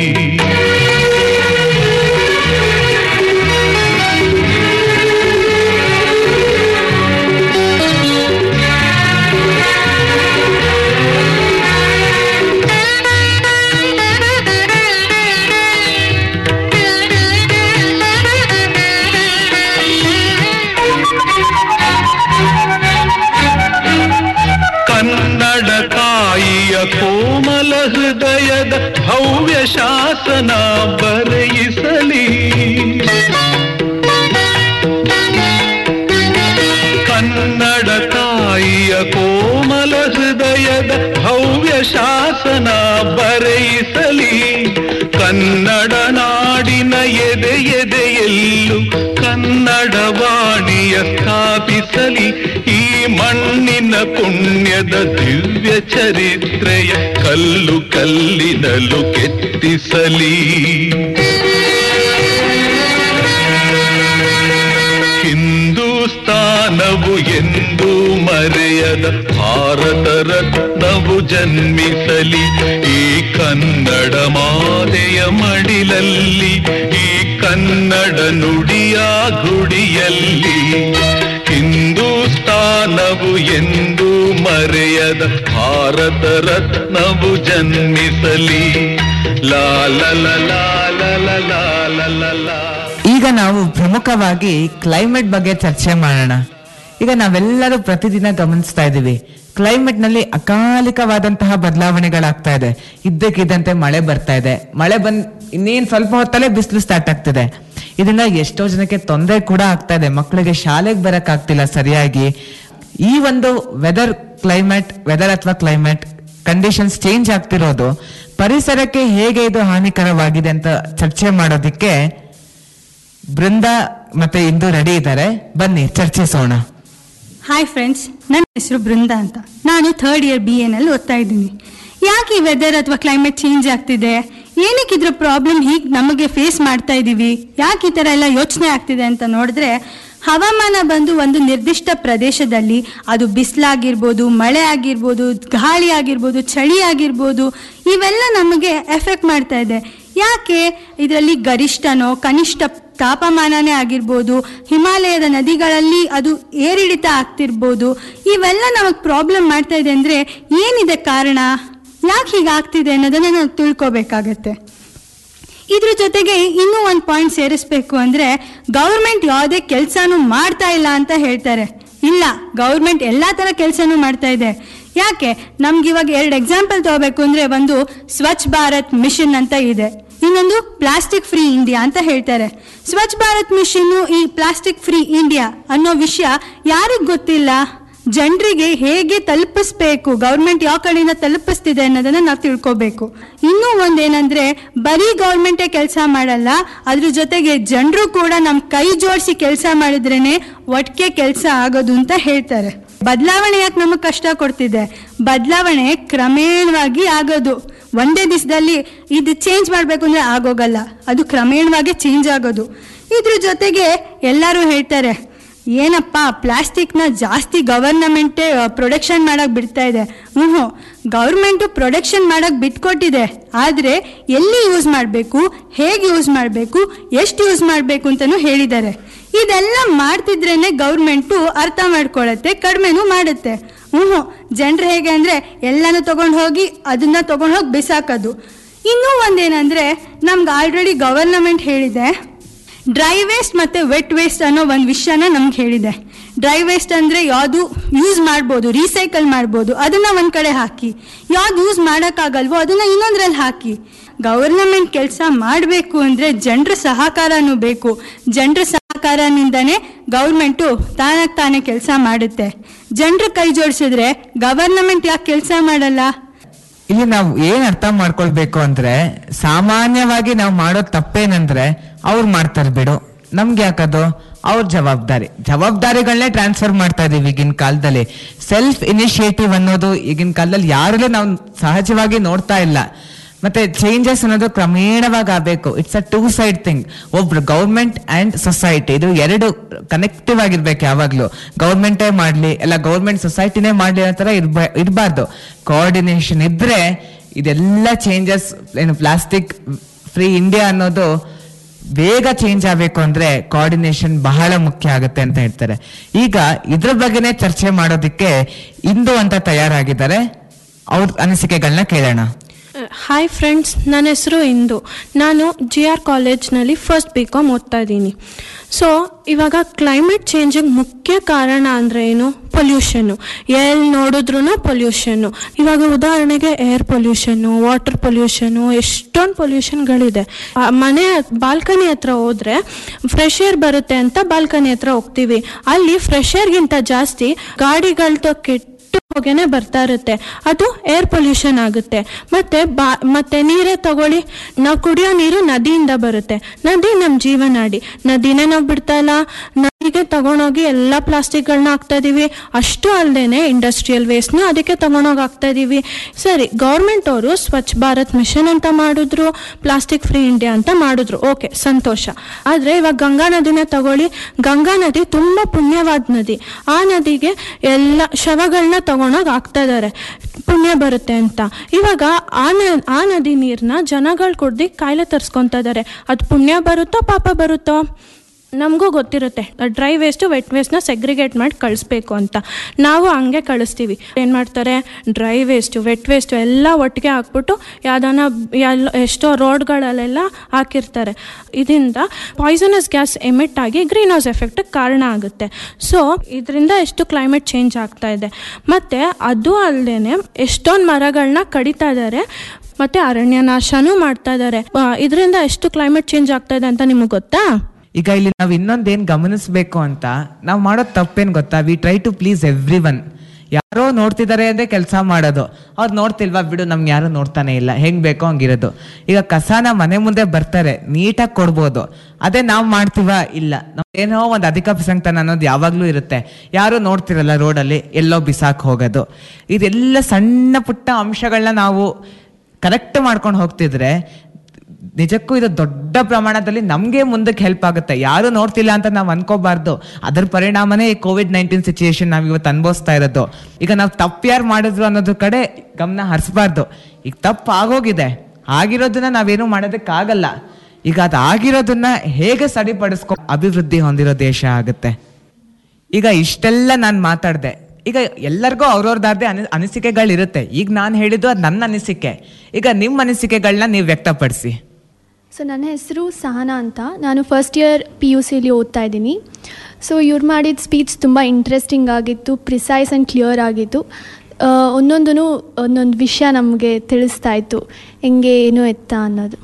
ಕನ್ನಡ ತಾಯಿಯ ಕೋಮಲ ಹೃದಯದ ಭವ್ಯ ಶಾಸನ ಬರೆಯಿಸಲಿ ಕನ್ನಡ ತಾಯಿಯ ಕೋಮಲ ಹೃದಯದ ಭವ್ಯ ಶಾಸನ ಬರೆಯಿಸಲಿ ಕನ್ನಡ ನಾಡಿನ ಎದೆ ಎದೆಯಲ್ಲೂ ಕನ್ನಡ ವಾಣಿಯ ಸ್ಥಾಪಿಸಲಿ ಈ ಮಣ್ಣಿನ ಪುಣ್ಯದ ದಿವ್ಯ ಚರಿತ್ರೆಯ ಕಲ್ಲು ಕಲ್ಲಿನಲು ಕೆತ್ತಿಸಲಿ ಹಿಂದೂಸ್ತಾನವು ಎಂದೂ ಮರೆಯದ ಭಾರತ ರತ್ನವು ಜನ್ಮಿಸಲಿ ಈ ಕನ್ನಡ ಮಾತೆಯ ಮಡಿಲಲ್ಲಿ ಈ ಕನ್ನಡ ನುಡಿಯ ಗುಡಿಯಲ್ಲಿ ಹಿಂದೂಸ್ತಾನವು ಎಂದೂ ಮರೆಯದ ಭಾರತ ರತ್ನವು ಜನ್ಮಿಸಲಿ ಲಾಲ ಲಾಲ ಲಾಲ ಈಗ ನಾವು ಪ್ರಮುಖವಾಗಿ ಕ್ಲೈಮೇಟ್ ಬಗ್ಗೆ ಚರ್ಚೆ ಮಾಡೋಣ ಈಗ ನಾವೆಲ್ಲರೂ ಪ್ರತಿದಿನ ಗಮನಿಸ್ತಾ ಇದ್ದೀವಿ ಕ್ಲೈಮೇಟ್ ನಲ್ಲಿ ಅಕಾಲಿಕವಾದಂತಹ ಬದಲಾವಣೆಗಳಾಗ್ತಾ ಇದೆ ಇದ್ದಕ್ಕಿದ್ದಂತೆ ಮಳೆ ಬರ್ತಾ ಇದೆ ಮಳೆ ಬಂದ್ ಇನ್ನೇನ್ ಸ್ವಲ್ಪ ಹೊತ್ತಲ್ಲೇ ಬಿಸಿಲು ಸ್ಟಾರ್ಟ್ ಆಗ್ತಿದೆ ಇದರಿಂದ ಎಷ್ಟೋ ಜನಕ್ಕೆ ತೊಂದರೆ ಕೂಡ ಆಗ್ತಾ ಇದೆ ಮಕ್ಕಳಿಗೆ ಶಾಲೆಗೆ ಬರಕ್ ಆಗ್ತಿಲ್ಲ ಸರಿಯಾಗಿ ಈ ಒಂದು ವೆದರ್ ಕ್ಲೈಮೇಟ್ ವೆದರ್ ಅಥವಾ ಕ್ಲೈಮೇಟ್ ಕಂಡೀಷನ್ಸ್ ಚೇಂಜ್ ಆಗ್ತಿರೋದು ಪರಿಸರಕ್ಕೆ ಹೇಗೆ ಇದು ಹಾನಿಕರವಾಗಿದೆ ಅಂತ ಚರ್ಚೆ ಮಾಡೋದಿಕ್ಕೆ ಬೃಂದ ಮತ್ತೆ ಇಂದು ರೆಡಿ ಇದ್ದಾರೆ ಬನ್ನಿ ಚರ್ಚಿಸೋಣ ಹಾಯ್ ಫ್ರೆಂಡ್ಸ್ ನನ್ನ ಹೆಸರು ಬೃಂದ ಅಂತ ನಾನು ಥರ್ಡ್ ಇಯರ್ ಬಿ ಎನಲ್ಲಿ ಓದ್ತಾ ಇದ್ದೀನಿ ಯಾಕೆ ಈ ವೆದರ್ ಅಥವಾ ಕ್ಲೈಮೇಟ್ ಚೇಂಜ್ ಆಗ್ತಿದೆ ಏನಕ್ಕೆ ಇದ್ರ ಪ್ರಾಬ್ಲಮ್ ಹೀಗೆ ನಮಗೆ ಫೇಸ್ ಮಾಡ್ತಾ ಇದ್ದೀವಿ ಯಾಕೆ ಈ ಥರ ಎಲ್ಲ ಯೋಚನೆ ಆಗ್ತಿದೆ ಅಂತ ನೋಡಿದ್ರೆ ಹವಾಮಾನ ಬಂದು ಒಂದು ನಿರ್ದಿಷ್ಟ ಪ್ರದೇಶದಲ್ಲಿ ಅದು ಬಿಸಿಲಾಗಿರ್ಬೋದು ಮಳೆ ಆಗಿರ್ಬೋದು ಗಾಳಿ ಆಗಿರ್ಬೋದು ಚಳಿ ಆಗಿರ್ಬೋದು ಇವೆಲ್ಲ ನಮಗೆ ಎಫೆಕ್ಟ್ ಮಾಡ್ತಾ ಇದೆ ಯಾಕೆ ಇದರಲ್ಲಿ ಗರಿಷ್ಠನೋ ಕನಿಷ್ಠ ತಾಪಮಾನನೇ ಆಗಿರ್ಬೋದು ಹಿಮಾಲಯದ ನದಿಗಳಲ್ಲಿ ಅದು ಏರಿಳಿತ ಆಗ್ತಿರ್ಬೋದು ಇವೆಲ್ಲ ನಮಗೆ ಪ್ರಾಬ್ಲಮ್ ಮಾಡ್ತಾ ಇದೆ ಅಂದರೆ ಏನಿದೆ ಕಾರಣ ಯಾಕೆ ಹೀಗಾಗ್ತಿದೆ ಅನ್ನೋದನ್ನು ನಾವು ತಿಳ್ಕೊಬೇಕಾಗತ್ತೆ ಇದ್ರ ಜೊತೆಗೆ ಇನ್ನೂ ಒಂದು ಪಾಯಿಂಟ್ ಸೇರಿಸ್ಬೇಕು ಅಂದರೆ ಗೌರ್ಮೆಂಟ್ ಯಾವುದೇ ಕೆಲಸನೂ ಮಾಡ್ತಾ ಇಲ್ಲ ಅಂತ ಹೇಳ್ತಾರೆ ಇಲ್ಲ ಗೌರ್ಮೆಂಟ್ ಎಲ್ಲ ಥರ ಕೆಲಸನೂ ಮಾಡ್ತಾ ಇದೆ ಯಾಕೆ ನಮ್ಗೆ ಇವಾಗ ಎರಡು ಎಕ್ಸಾಂಪಲ್ ತಗೋಬೇಕು ಅಂದರೆ ಒಂದು ಸ್ವಚ್ಛ ಭಾರತ್ ಮಿಷನ್ ಅಂತ ಇದೆ ಇನ್ನೊಂದು ಪ್ಲಾಸ್ಟಿಕ್ ಫ್ರೀ ಇಂಡಿಯಾ ಅಂತ ಹೇಳ್ತಾರೆ ಸ್ವಚ್ಛ ಭಾರತ್ ಮಿಷನ್ನು ಈ ಪ್ಲಾಸ್ಟಿಕ್ ಫ್ರೀ ಇಂಡಿಯಾ ಅನ್ನೋ ವಿಷಯ ಯಾರಿಗೆ ಗೊತ್ತಿಲ್ಲ ಜನರಿಗೆ ಹೇಗೆ ತಲುಪಿಸ್ಬೇಕು ಗೌರ್ಮೆಂಟ್ ಯಾವ ಕಡೆಯಿಂದ ತಲುಪಿಸ್ತಿದೆ ಅನ್ನೋದನ್ನ ನಾವು ತಿಳ್ಕೊಬೇಕು ಇನ್ನೂ ಒಂದೇನಂದ್ರೆ ಬರೀ ಗೌರ್ಮೆಂಟೇ ಕೆಲಸ ಮಾಡಲ್ಲ ಅದ್ರ ಜೊತೆಗೆ ಜನರು ಕೂಡ ನಮ್ಮ ಕೈ ಜೋಡಿಸಿ ಕೆಲಸ ಮಾಡಿದ್ರೇನೆ ಒಟ್ಟಿಗೆ ಕೆಲಸ ಆಗೋದು ಅಂತ ಹೇಳ್ತಾರೆ ಬದಲಾವಣೆ ಯಾಕೆ ನಮಗೆ ಕಷ್ಟ ಕೊಡ್ತಿದೆ ಬದಲಾವಣೆ ಕ್ರಮೇಣವಾಗಿ ಆಗೋದು ಒಂದೇ ದಿವಸದಲ್ಲಿ ಇದು ಚೇಂಜ್ ಮಾಡಬೇಕು ಅಂದರೆ ಆಗೋಗಲ್ಲ ಅದು ಕ್ರಮೇಣವಾಗಿ ಚೇಂಜ್ ಆಗೋದು ಇದ್ರ ಜೊತೆಗೆ ಎಲ್ಲರೂ ಹೇಳ್ತಾರೆ ಏನಪ್ಪ ಪ್ಲಾಸ್ಟಿಕ್ನ ಜಾಸ್ತಿ ಗವರ್ನಮೆಂಟೇ ಪ್ರೊಡಕ್ಷನ್ ಮಾಡಕ್ಕೆ ಬಿಡ್ತಾ ಇದೆ ಹ್ಞೂ ಗೌರ್ಮೆಂಟು ಪ್ರೊಡಕ್ಷನ್ ಮಾಡಕ್ಕೆ ಬಿಟ್ಕೊಟ್ಟಿದೆ ಆದರೆ ಎಲ್ಲಿ ಯೂಸ್ ಮಾಡಬೇಕು ಹೇಗೆ ಯೂಸ್ ಮಾಡಬೇಕು ಎಷ್ಟು ಯೂಸ್ ಮಾಡಬೇಕು ಅಂತಲೂ ಹೇಳಿದ್ದಾರೆ ಇದೆಲ್ಲ ಮಾಡ್ತಿದ್ರೇನೆ ಗೌರ್ಮೆಂಟು ಅರ್ಥ ಮಾಡ್ಕೊಳತ್ತೆ ಕಡಿಮೆನೂ ಮಾಡುತ್ತೆ ಹ್ಞೂ ಜನರು ಹೇಗೆ ಅಂದರೆ ಎಲ್ಲನೂ ತೊಗೊಂಡು ಹೋಗಿ ಅದನ್ನು ತೊಗೊಂಡು ಹೋಗಿ ಬಿಸಾಕೋದು ಇನ್ನೂ ಒಂದೇನಂದರೆ ನಮ್ಗೆ ಆಲ್ರೆಡಿ ಗವರ್ನಮೆಂಟ್ ಹೇಳಿದೆ ಡ್ರೈ ವೇಸ್ಟ್ ಮತ್ತು ವೆಟ್ ವೇಸ್ಟ್ ಅನ್ನೋ ಒಂದು ವಿಷಯನ ನಮ್ಗೆ ಹೇಳಿದೆ ಡ್ರೈ ವೇಸ್ಟ್ ಅಂದರೆ ಯಾವುದು ಯೂಸ್ ಮಾಡ್ಬೋದು ರೀಸೈಕಲ್ ಮಾಡ್ಬೋದು ಅದನ್ನು ಒಂದು ಕಡೆ ಹಾಕಿ ಯಾವ್ದು ಯೂಸ್ ಮಾಡೋಕ್ಕಾಗಲ್ವೋ ಅದನ್ನು ಇನ್ನೊಂದ್ರಲ್ಲಿ ಹಾಕಿ ಗವರ್ನಮೆಂಟ್ ಕೆಲಸ ಮಾಡಬೇಕು ಅಂದರೆ ಜನರ ಸಹಕಾರನೂ ಬೇಕು ಜನರ ಸಹಕಾರ ಸಹಕಾರನಿಂದನೇ ಗೌರ್ಮೆಂಟು ತಾನಾಗ್ ತಾನೇ ಕೆಲಸ ಮಾಡುತ್ತೆ ಜನರು ಕೈ ಜೋಡಿಸಿದ್ರೆ ಗವರ್ನಮೆಂಟ್ ಯಾಕೆ ಕೆಲಸ ಮಾಡಲ್ಲ ಇಲ್ಲಿ ನಾವು ಏನ್ ಅರ್ಥ ಮಾಡ್ಕೊಳ್ಬೇಕು ಅಂದ್ರೆ ಸಾಮಾನ್ಯವಾಗಿ ನಾವು ಮಾಡೋ ತಪ್ಪೇನಂದ್ರೆ ಅವ್ರು ಮಾಡ್ತಾರೆ ಬಿಡು ನಮ್ಗೆ ಯಾಕದು ಅವ್ರ ಜವಾಬ್ದಾರಿ ಜವಾಬ್ದಾರಿಗಳನ್ನೇ ಟ್ರಾನ್ಸ್ಫರ್ ಮಾಡ್ತಾ ಇದೀವಿ ಈಗಿನ ಕಾಲದಲ್ಲಿ ಸೆಲ್ಫ್ ಇನಿಷಿಯೇಟಿವ್ ಅನ್ನೋದು ಈಗಿನ ಕಾಲದಲ್ಲಿ ಯಾರಲ್ಲೂ ನಾವು ಸಹಜವಾಗಿ ನೋಡ್ತಾ ಇಲ್ಲ ಮತ್ತೆ ಚೇಂಜಸ್ ಅನ್ನೋದು ಕ್ರಮೇಣವಾಗಿ ಆಗಬೇಕು it's a two side thing ಒಬ್ರು ಗೌರ್ಮೆಂಟ್ ಅಂಡ್ ಸೊಸೈಟಿ ಇದು ಎರಡು ಕನೆಕ್ಟಿವ್ ಆಗಿರ್ಬೇಕು ಯಾವಾಗ್ಲೂ ಗೌರ್ಮೆಂಟೇ ಮಾಡ್ಲಿ ಎಲ್ಲ ಗೌರ್ಮೆಂಟ್ ಸೊಸೈಟಿನೇ ಮಾಡ್ಲಿ ಅನ್ನೋ ತರ ಇರ್ಬ ಇರಬಾರ್ದು ಕೋಆರ್ಡಿನೇಷನ್ ಇದ್ರೆ ಇದೆಲ್ಲ ಚೇಂಜಸ್ ಏನು ಪ್ಲಾಸ್ಟಿಕ್ ಫ್ರೀ ಇಂಡಿಯಾ ಅನ್ನೋದು ಬೇಗ ಚೇಂಜ್ ಆಗಬೇಕು ಅಂದ್ರೆ ಕೋಆರ್ಡಿನೇಷನ್ ಬಹಳ ಮುಖ್ಯ ಆಗುತ್ತೆ ಅಂತ ಹೇಳ್ತಾರೆ ಈಗ ಇದ್ರ ಬಗ್ಗೆನೇ ಚರ್ಚೆ ಮಾಡೋದಕ್ಕೆ ಇಂದು ಅಂತ ತಯಾರಾಗಿದ್ದಾರೆ ಅವ್ರ ಅನಿಸಿಕೆಗಳನ್ನ ಕೇಳೋಣ ಹಾಯ್ ಫ್ರೆಂಡ್ಸ್ ನನ್ನ ಹೆಸರು ಇಂದು ನಾನು ಜಿ ಆರ್ ಕಾಲೇಜ್ನಲ್ಲಿ ಫಸ್ಟ್ ಬಿ ಕಾಮ್ ಓದ್ತಾ ಇದ್ದೀನಿ ಸೊ ಇವಾಗ ಕ್ಲೈಮೇಟ್ ಚೇಂಜಿಗೆ ಮುಖ್ಯ ಕಾರಣ ಅಂದರೆ ಏನು ಪೊಲ್ಯೂಷನ್ನು ಎಲ್ಲಿ ನೋಡಿದ್ರೂ ಪೊಲ್ಯೂಷನ್ನು ಇವಾಗ ಉದಾಹರಣೆಗೆ ಏರ್ ಪೊಲ್ಯೂಷನ್ನು ವಾಟರ್ ಪೊಲ್ಯೂಷನ್ನು ಎಷ್ಟೊಂದು ಪೊಲ್ಯೂಷನ್ಗಳಿದೆ ಆ, ಮನೆ ಬಾಲ್ಕನಿ ಹತ್ರ ಹೋದ್ರೆ ಫ್ರೆಶ್ ಏರ್ ಬರುತ್ತೆ ಅಂತ ಬಾಲ್ಕನಿ ಹತ್ರ ಹೋಗ್ತೀವಿ ಅಲ್ಲಿ ಫ್ರೆಶ್ ಏರ್ಗಿಂತ ಜಾಸ್ತಿ ಗಾಡಿಗಳದ್ದು ಕೆಟ್ಟ ಹೊಗೆನೆ ಬರ್ತಾ ಇರುತ್ತೆ ಅದು ಏರ್ ಪೊಲ್ಯೂಷನ್ ಆಗುತ್ತೆ ಮತ್ತೆ ಬಾ ಮತ್ತೆ ನೀರೇ ತಗೊಳ್ಳಿ ನಾವು ಕುಡಿಯೋ ನೀರು ನದಿಯಿಂದ ಬರುತ್ತೆ ನದಿ ನಮ್ಮ ಜೀವನಾಡಿ ನದಿನೇ ನಾವು ಬಿಡ್ತಾ ಇಲ್ಲ ನದಿಗೆ ತಗೊಂಡೋಗಿ ಎಲ್ಲ ಪ್ಲಾಸ್ಟಿಕ್ಗಳನ್ನ ಹಾಕ್ತಾ ಇದೀವಿ ಅಷ್ಟು ಅಲ್ಲದೇನೆ ಇಂಡಸ್ಟ್ರಿಯಲ್ ವೇಸ್ಟ್ನ ಅದಕ್ಕೆ ತಗೊಂಡೋಗಿ ಹಾಕ್ತಾ ಇದೀವಿ ಸರಿ ಗೌರ್ಮೆಂಟ್ ಅವರು ಸ್ವಚ್ಛ ಭಾರತ್ ಮಿಷನ್ ಅಂತ ಮಾಡಿದ್ರು ಪ್ಲಾಸ್ಟಿಕ್ ಫ್ರೀ ಇಂಡಿಯಾ ಅಂತ ಮಾಡಿದ್ರು ಓಕೆ ಸಂತೋಷ ಆದರೆ ಇವಾಗ ಗಂಗಾ ನದಿನ ತಗೊಳ್ಳಿ ಗಂಗಾ ನದಿ ತುಂಬ ಪುಣ್ಯವಾದ ನದಿ ಆ ನದಿಗೆ ಎಲ್ಲ ಶವಗಳನ್ನ ತಗೊಂಡೋಗಿ ಹಾಕ್ತಾ ಇದ್ದಾರೆ ಪುಣ್ಯ ಬರುತ್ತೆ ಅಂತ ಇವಾಗ ಆ ನ ಆ ನದಿ ನೀರನ್ನ ಜನಗಳು ಕುಡ್ದು ಕಾಯಿಲೆ ತರಿಸ್ಕೊತಾ ಇದ್ದಾರೆ ಅದು ಪುಣ್ಯ ಬರುತ್ತೋ ಪಾಪ ಬರುತ್ತೋ ನಮಗೂ ಗೊತ್ತಿರುತ್ತೆ ಡ್ರೈ ವೇಸ್ಟು ವೆಟ್ ವೇಸ್ಟ್ನ ಸೆಗ್ರಿಗೇಟ್ ಮಾಡಿ ಕಳಿಸ್ಬೇಕು ಅಂತ ನಾವು ಹಂಗೆ ಕಳಿಸ್ತೀವಿ ಏನು ಮಾಡ್ತಾರೆ ಡ್ರೈ ವೇಸ್ಟು ವೆಟ್ ವೇಸ್ಟು ಎಲ್ಲ ಒಟ್ಟಿಗೆ ಹಾಕ್ಬಿಟ್ಟು ಯಾವ್ದಾನ ಎಲ್ಲ ಎಷ್ಟೋ ರೋಡ್ಗಳಲ್ಲೆಲ್ಲ ಹಾಕಿರ್ತಾರೆ ಇದರಿಂದ ಪಾಯ್ಸನಸ್ ಗ್ಯಾಸ್ ಎಮಿಟ್ ಆಗಿ ಗ್ರೀನ್ ಹೌಸ್ ಎಫೆಕ್ಟಿಗೆ ಕಾರಣ ಆಗುತ್ತೆ ಸೊ ಇದರಿಂದ ಎಷ್ಟು ಕ್ಲೈಮೇಟ್ ಚೇಂಜ್ ಆಗ್ತಾ ಇದೆ ಮತ್ತು ಅದು ಅಲ್ಲದೆ ಎಷ್ಟೊಂದು ಮರಗಳನ್ನ ಕಡಿತಾ ಇದ್ದಾರೆ ಮತ್ತು ಅರಣ್ಯ ನಾಶನೂ ಮಾಡ್ತಾ ಇದ್ದಾರೆ ಇದರಿಂದ ಎಷ್ಟು ಕ್ಲೈಮೇಟ್ ಚೇಂಜ್ ಆಗ್ತಾ ಇದೆ ಅಂತ ನಿಮಗೆ ಗೊತ್ತಾ ಈಗ ಇಲ್ಲಿ ನಾವು ಇನ್ನೊಂದೇನ್ ಗಮನಿಸ್ಬೇಕು ಅಂತ ನಾವು ಮಾಡೋ ತಪ್ಪೇನ್ ಗೊತ್ತಾ we try to please everyone ಯಾರೋ ನೋಡ್ತಿದ್ದಾರೆ ಅಂದ್ರೆ ಕೆಲಸ ಮಾಡೋದು ಅವ್ರು ನೋಡ್ತಿಲ್ವಾ ಬಿಡು ನಮ್ಗೆ ಯಾರು ನೋಡ್ತಾನೆ ಇಲ್ಲ ಹೆಂಗ್ ಬೇಕೋ ಹಂಗಿರೋದು ಈಗ ಕಸಾನ ಮನೆ ಮುಂದೆ ಬರ್ತಾರೆ ನೀಟಾಗಿ ಕೊಡ್ಬೋದು ಅದೇ ನಾವು ಮಾಡ್ತೀವ ಇಲ್ಲ ಏನೋ ಒಂದು ಅಧಿಕ ಪ್ರಸಂಗತನ ಅನ್ನೋದು ಯಾವಾಗ್ಲೂ ಇರುತ್ತೆ ಯಾರು ನೋಡ್ತಿರಲ್ಲ ರೋಡಲ್ಲಿ ಎಲ್ಲೋ ಬಿಸಾಕ್ ಹೋಗೋದು ಇದೆಲ್ಲ ಸಣ್ಣ ಪುಟ್ಟ ಅಂಶಗಳನ್ನ ನಾವು ಕರೆಕ್ಟ್ ಮಾಡ್ಕೊಂಡು ಹೋಗ್ತಿದ್ರೆ ನಿಜಕ್ಕೂ ಇದು ದೊಡ್ಡ ಪ್ರಮಾಣದಲ್ಲಿ ನಮಗೆ ಮುಂದಕ್ಕೆ ಹೆಲ್ಪ್ ಆಗುತ್ತೆ ಯಾರು ನೋಡ್ತಿಲ್ಲ ಅಂತ ನಾವು ಅನ್ಕೋಬಾರ್ದು ಅದರ ಪರಿಣಾಮನೇ ಈ ಕೋವಿಡ್ ನೈನ್ಟೀನ್ ಸಿಚುಯೇಷನ್ ನಾವು ಇವತ್ತು ಅನುಭವಿಸ್ತಾ ಇರೋದು ಈಗ ನಾವು ತಪ್ಪು ಯಾರು ಮಾಡಿದ್ರು ಅನ್ನೋದ್ರ ಕಡೆ ಗಮನ ಹರಿಸ್ಬಾರ್ದು ಈಗ ತಪ್ಪು ಆಗೋಗಿದೆ ಆಗಿರೋದನ್ನ ನಾವೇನು ಮಾಡೋದಕ್ಕಾಗಲ್ಲ ಈಗ ಅದು ಆಗಿರೋದನ್ನ ಹೇಗೆ ಸರಿಪಡಿಸ್ಕೊ ಅಭಿವೃದ್ಧಿ ಹೊಂದಿರೋ ದೇಶ ಆಗುತ್ತೆ ಈಗ ಇಷ್ಟೆಲ್ಲ ನಾನು ಮಾತಾಡಿದೆ ಈಗ ಎಲ್ಲರಿಗೂ ಅವ್ರವ್ರದ್ದಾರ್ದೇ ಅನಿ ಅನಿಸಿಕೆಗಳಿರುತ್ತೆ ಈಗ ನಾನು ಹೇಳಿದ್ದು ಅದು ನನ್ನ ಅನಿಸಿಕೆ ಈಗ ನಿಮ್ಮ ಅನಿಸಿಕೆಗಳನ್ನ ನೀವು ವ್ಯಕ್ತಪಡಿಸಿ ಸೊ ನನ್ನ ಹೆಸರು ಸಹನಾ ಅಂತ ನಾನು ಫಸ್ಟ್ ಇಯರ್ ಪಿ ಯು ಸಿಲಿ ಓದ್ತಾ ಇದ್ದೀನಿ ಸೊ ಇವ್ರು ಮಾಡಿದ ಸ್ಪೀಚ್ ತುಂಬ ಇಂಟ್ರೆಸ್ಟಿಂಗ್ ಆಗಿತ್ತು ಪ್ರಿಸೈಸ್ ಆ್ಯಂಡ್ ಕ್ಲಿಯರ್ ಆಗಿತ್ತು ಒಂದೊಂದೂ ಒಂದೊಂದು ವಿಷಯ ನಮಗೆ ತಿಳಿಸ್ತಾ ಇತ್ತು ಹೆಂಗೆ ಏನು ಎತ್ತ ಅನ್ನೋದು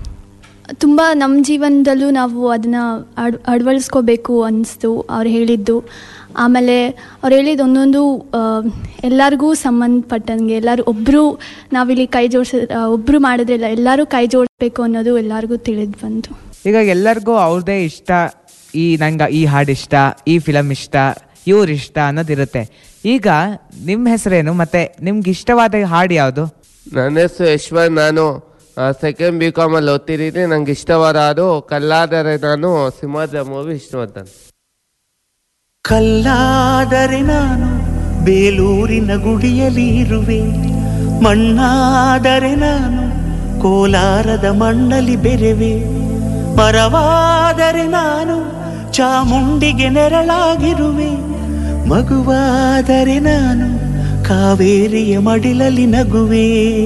ತುಂಬ ನಮ್ಮ ಜೀವನದಲ್ಲೂ ನಾವು ಅದನ್ನು ಅಡ್ ಅಳವಡಿಸ್ಕೋಬೇಕು ಅನ್ನಿಸ್ತು ಅವ್ರು ಹೇಳಿದ್ದು ಆಮೇಲೆ ಅವ್ರು ಹೇಳಿದ ಒಂದೊಂದು ಎಲ್ಲರಿಗೂ ಸಂಬಂಧಪಟ್ಟಂಗೆ ಎಲ್ಲರೂ ಒಬ್ಬರು ನಾವಿಲ್ಲಿ ಕೈ ಜೋಡಿಸ ಒಬ್ಬರು ಮಾಡಿದ್ರಿಲ್ಲ ಎಲ್ಲರೂ ಕೈ ಜೋಡಿಸ್ಬೇಕು ಅನ್ನೋದು ಎಲ್ಲರಿಗೂ ತಿಳಿದು ಬಂತು ಈಗ ಎಲ್ಲರಿಗೂ ಅವ್ರದೇ ಇಷ್ಟ ಈ ನಂಗೆ ಈ ಹಾಡು ಇಷ್ಟ ಈ ಫಿಲಮ್ ಇಷ್ಟ ಇವ್ರ ಇಷ್ಟ ಅನ್ನೋದಿರುತ್ತೆ ಈಗ ನಿಮ್ಮ ಹೆಸರೇನು ಮತ್ತೆ ನಿಮ್ಗೆ ಇಷ್ಟವಾದ ಹಾಡು ಯಾವುದು ನನ್ನ ಹೆಸರು ಯಶ್ವಂತ್ ನಾನು ಸೆಕೆಂಡ್ ಬಿ ಕಾಮಲ್ಲಿ ಓದ್ತಿದ್ದೀನಿ ನಂಗೆ ಇಷ್ಟವಾದ ಹಾಡು ಕಲ್ಲಾದರೆ ನಾನು ಸಿಂಹದ ಮೂವಿ ಇಷ್ಟವಾದ ಕಲ್ಲಾದರೆ ನಾನು ಬೇಲೂರಿನ ಗುಡಿಯಲ್ಲಿ ಇರುವೆ ಮಣ್ಣಾದರೆ ನಾನು ಕೋಲಾರದ ಮಣ್ಣಲ್ಲಿ ಬೆರೆವೆ ಮರವಾದರೆ ನಾನು ಚಾಮುಂಡಿಗೆ ನೆರಳಾಗಿರುವೆ ಮಗುವಾದರೆ ನಾನು ಕಾವೇರಿಯ ಮಡಿಲಲ್ಲಿ ನಗುವೆ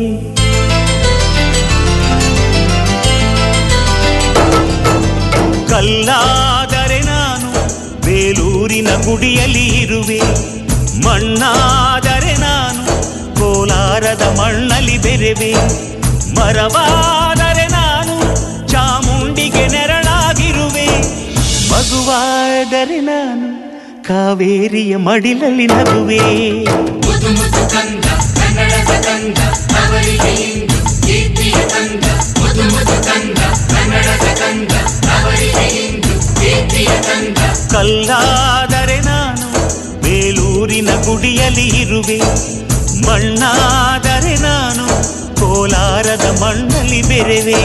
ಕಲ್ಲಾದರೆ ನಾನು ಬೇಲೂರಿನ ಗುಡಿಯಲ್ಲಿ ಇರುವೆ ಮಣ್ಣಾದರೆ ನಾನು ಕೋಲಾರದ ಮಣ್ಣಲ್ಲಿ ಬೆರೆವೆ ಮರವಾದರೆ ನಾನು ಚಾಮುಂಡಿಗೆ ನೆರಳಾಗಿರುವೆ ಮಗುವಾ ಕಾವೇರಿಯ ಮಡಿಲಲ್ಲಿ ನಗುವೆ ಮುದು ಮುದು ಕಂದ ಕನ್ನಡದ ಕಂದ ಅವರಿಗೆ ಇಂದು ಕೀರ್ತಿಯ ಕಂದ ಮುದು ಮುದು ಕಂದ ಕನ್ನಡದ ಕಂದ ಅವರಿಗೆ ಇಂದು ಕೀರ್ತಿಯ ಕಂದ ಕಲ್ಲಾದರೆ ನಾನು ಬೇಲೂರಿನ ಗುಡಿಯಲ್ಲಿ ಇರುವೆ ಮಣ್ಣಾದರೆ ನಾನು ಕೋಲಾರದ ಮಣ್ಣಲ್ಲಿ ಬೆರೆವೆ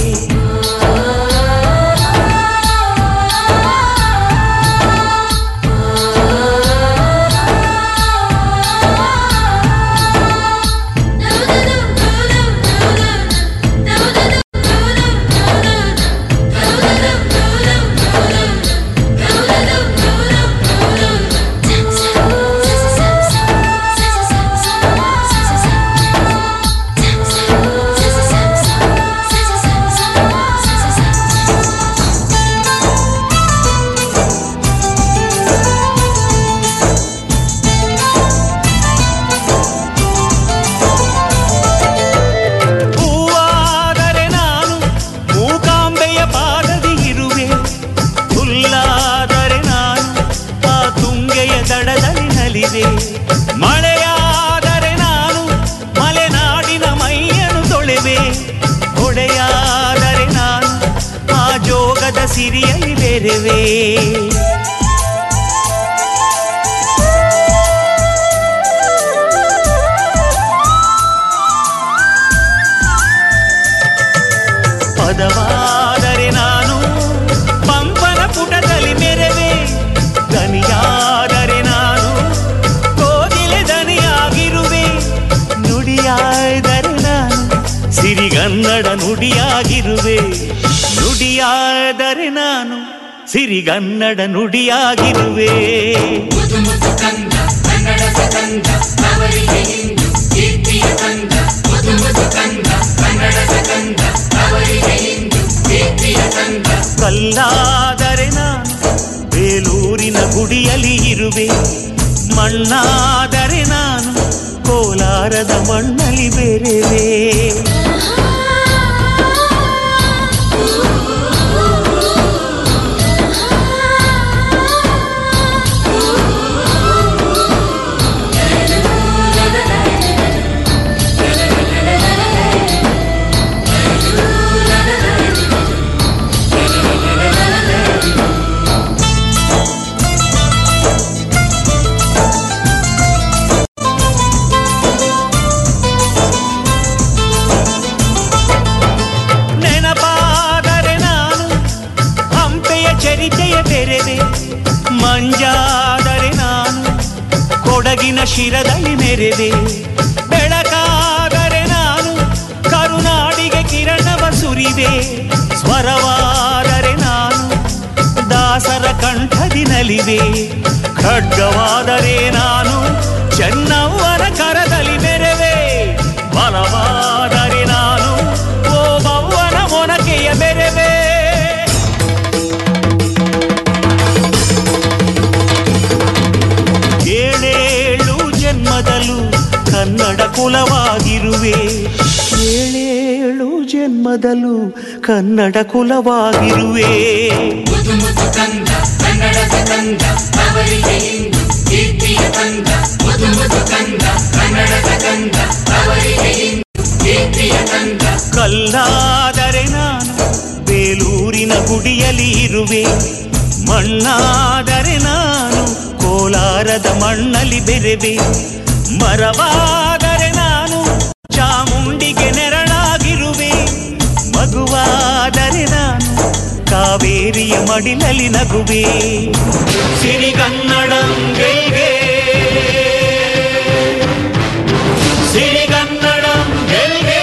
ಹೂವಾದರೆ ನಾನು ಮೂಕಾಂಬೆಯ ಪಾದದಿ ಇರುವೆ ಹುಲ್ಲಾದರೆ ನಾನು ಆ ತುಂಗೆಯ ದಡದಲ್ಲಿ ನಲಿವೆ ಮಳೆಯಾದರೆ ನಾನು ಮಲೆನಾಡಿನ ಮೈಯನ್ನು ತೊಳೆವೆ ಹೊಡೆಯಾದರೆ ನಾನು ಆ ಜೋಗದ ಸಿರಿಯಲ್ಲಿ ಬೆರೆವೆ ಪದವಾದರೆ ನಾನು ಪಂಪನ ಪುಟದಲ್ಲಿ ಮೆರೆವೆ ದನಿಯಾದರೆ ನಾನು ಕೋಗಿಲೆ ದನಿಯಾಗಿರುವೆ ನುಡಿಯಾದರೆ ನಾನು ಸಿರಿಗನ್ನಡ ನುಡಿಯಾಗಿರುವೆ ನುಡಿಯಾದರೆ ನಾನು ಸಿರಿಗನ್ನಡ ನುಡಿಯಾಗಿರುವೆ ಮುದು ಮುದು ಕಂದ ಕನ್ನಡದ ಕಂದ ಅವರಿಗೆ ಇಂದು ಕೀರ್ತಿಯ ಕಂದ ಮುದು ಮುದು ಕಂದ ಕನ್ನಡದ ಕಂದ ಅವರಿಗೆ ಇಂದು ಕೀರ್ತಿಯ ಕಂದ ಕಲ್ಲಾದರೆ ನಾನು ಬೇಲೂರಿನ ಗುಡಿಯಲ್ಲಿ ಇರುವೆ ಮಣ್ಣಾದರೆ ನಾನು ಕೋಲಾರದ ಮಣ್ಣಲ್ಲಿ ಬೆರೆವೆ ನೆನಪಾದರೆ ನಾನು ಹಂಪೆಯ ಚರಿತೆಯ ಬೆರೆವೆ ಮಂಜಾದರೆ ನಾನು ಕೊಡಗಿನ ಶಿರದಲ್ಲಿ ಮೆರೆವೆ ಬೆಳಕಾದರೆ ನಾನು ಕರುನಾಡಿಗೆ ಕಿರಣವ ಸುರಿವೆ ಸ್ವರವಾದರೆ ನಾನು ದಾಸರ ಕಂಠದಿ ನಲಿವೆ ಖಡ್ಗವಾದರೆ ನಾನು ಚೆನ್ನವ್ವನ ಕರದಲ್ಲಿ ಮೆರೆವೆ ಬಲವಾದರೆ ನಾನು ಓ ಬವ್ವನ ಮೊನಕೆಯ ಬೆರೆವೆ ಏಳೇಳು ಜನ್ಮದಲ್ಲೂ ಕನ್ನಡ ಕುಲವಾಗಿರುವೆ ಏಳೇಳು ಜನ್ಮದಲ್ಲೂ ಕನ್ನಡ ಕುಲವಾಗಿರುವೆ ಮುದು ಮುದು ಕಂದ ಕನ್ನಡದ ಕಂದ ಅವರಿಗೆ ಇಂದು ಕೀರ್ತಿಯ ಕಂದ ಮುದು ಮುದು ಕಂದ ಕನ್ನಡದ ಕಂದ ಅವರಿಗೆ ಇಂದು ಕೀರ್ತಿಯ ಕಂದ ಕಲ್ಲಾದರೆ ನಾನು ಬೇಲೂರಿನ ಗುಡಿಯಲ್ಲಿ ಇರುವೆ ಮಣ್ಣಾದರೆ ನಾನು ಕೋಲಾರದ ಮಣ್ಣಲ್ಲಿ ಬೆರೆವೆ ಮರವಾದರೆ ನಾನು ಚಾಮುಂಡಿಗೆ ನೆರಳಾಗಿರುವೆ ಮಗುವಾದರೆ ನಾನು ಕಾವೇರಿಯ ಮಡಿಲಲ್ಲಿ ನಗುವೆ ಸಿರಿಗನ್ನಡಂ ಗೆಲ್ಗೆ ಸಿರಿಗನ್ನಡಂ ಗೆಲ್ಗೆ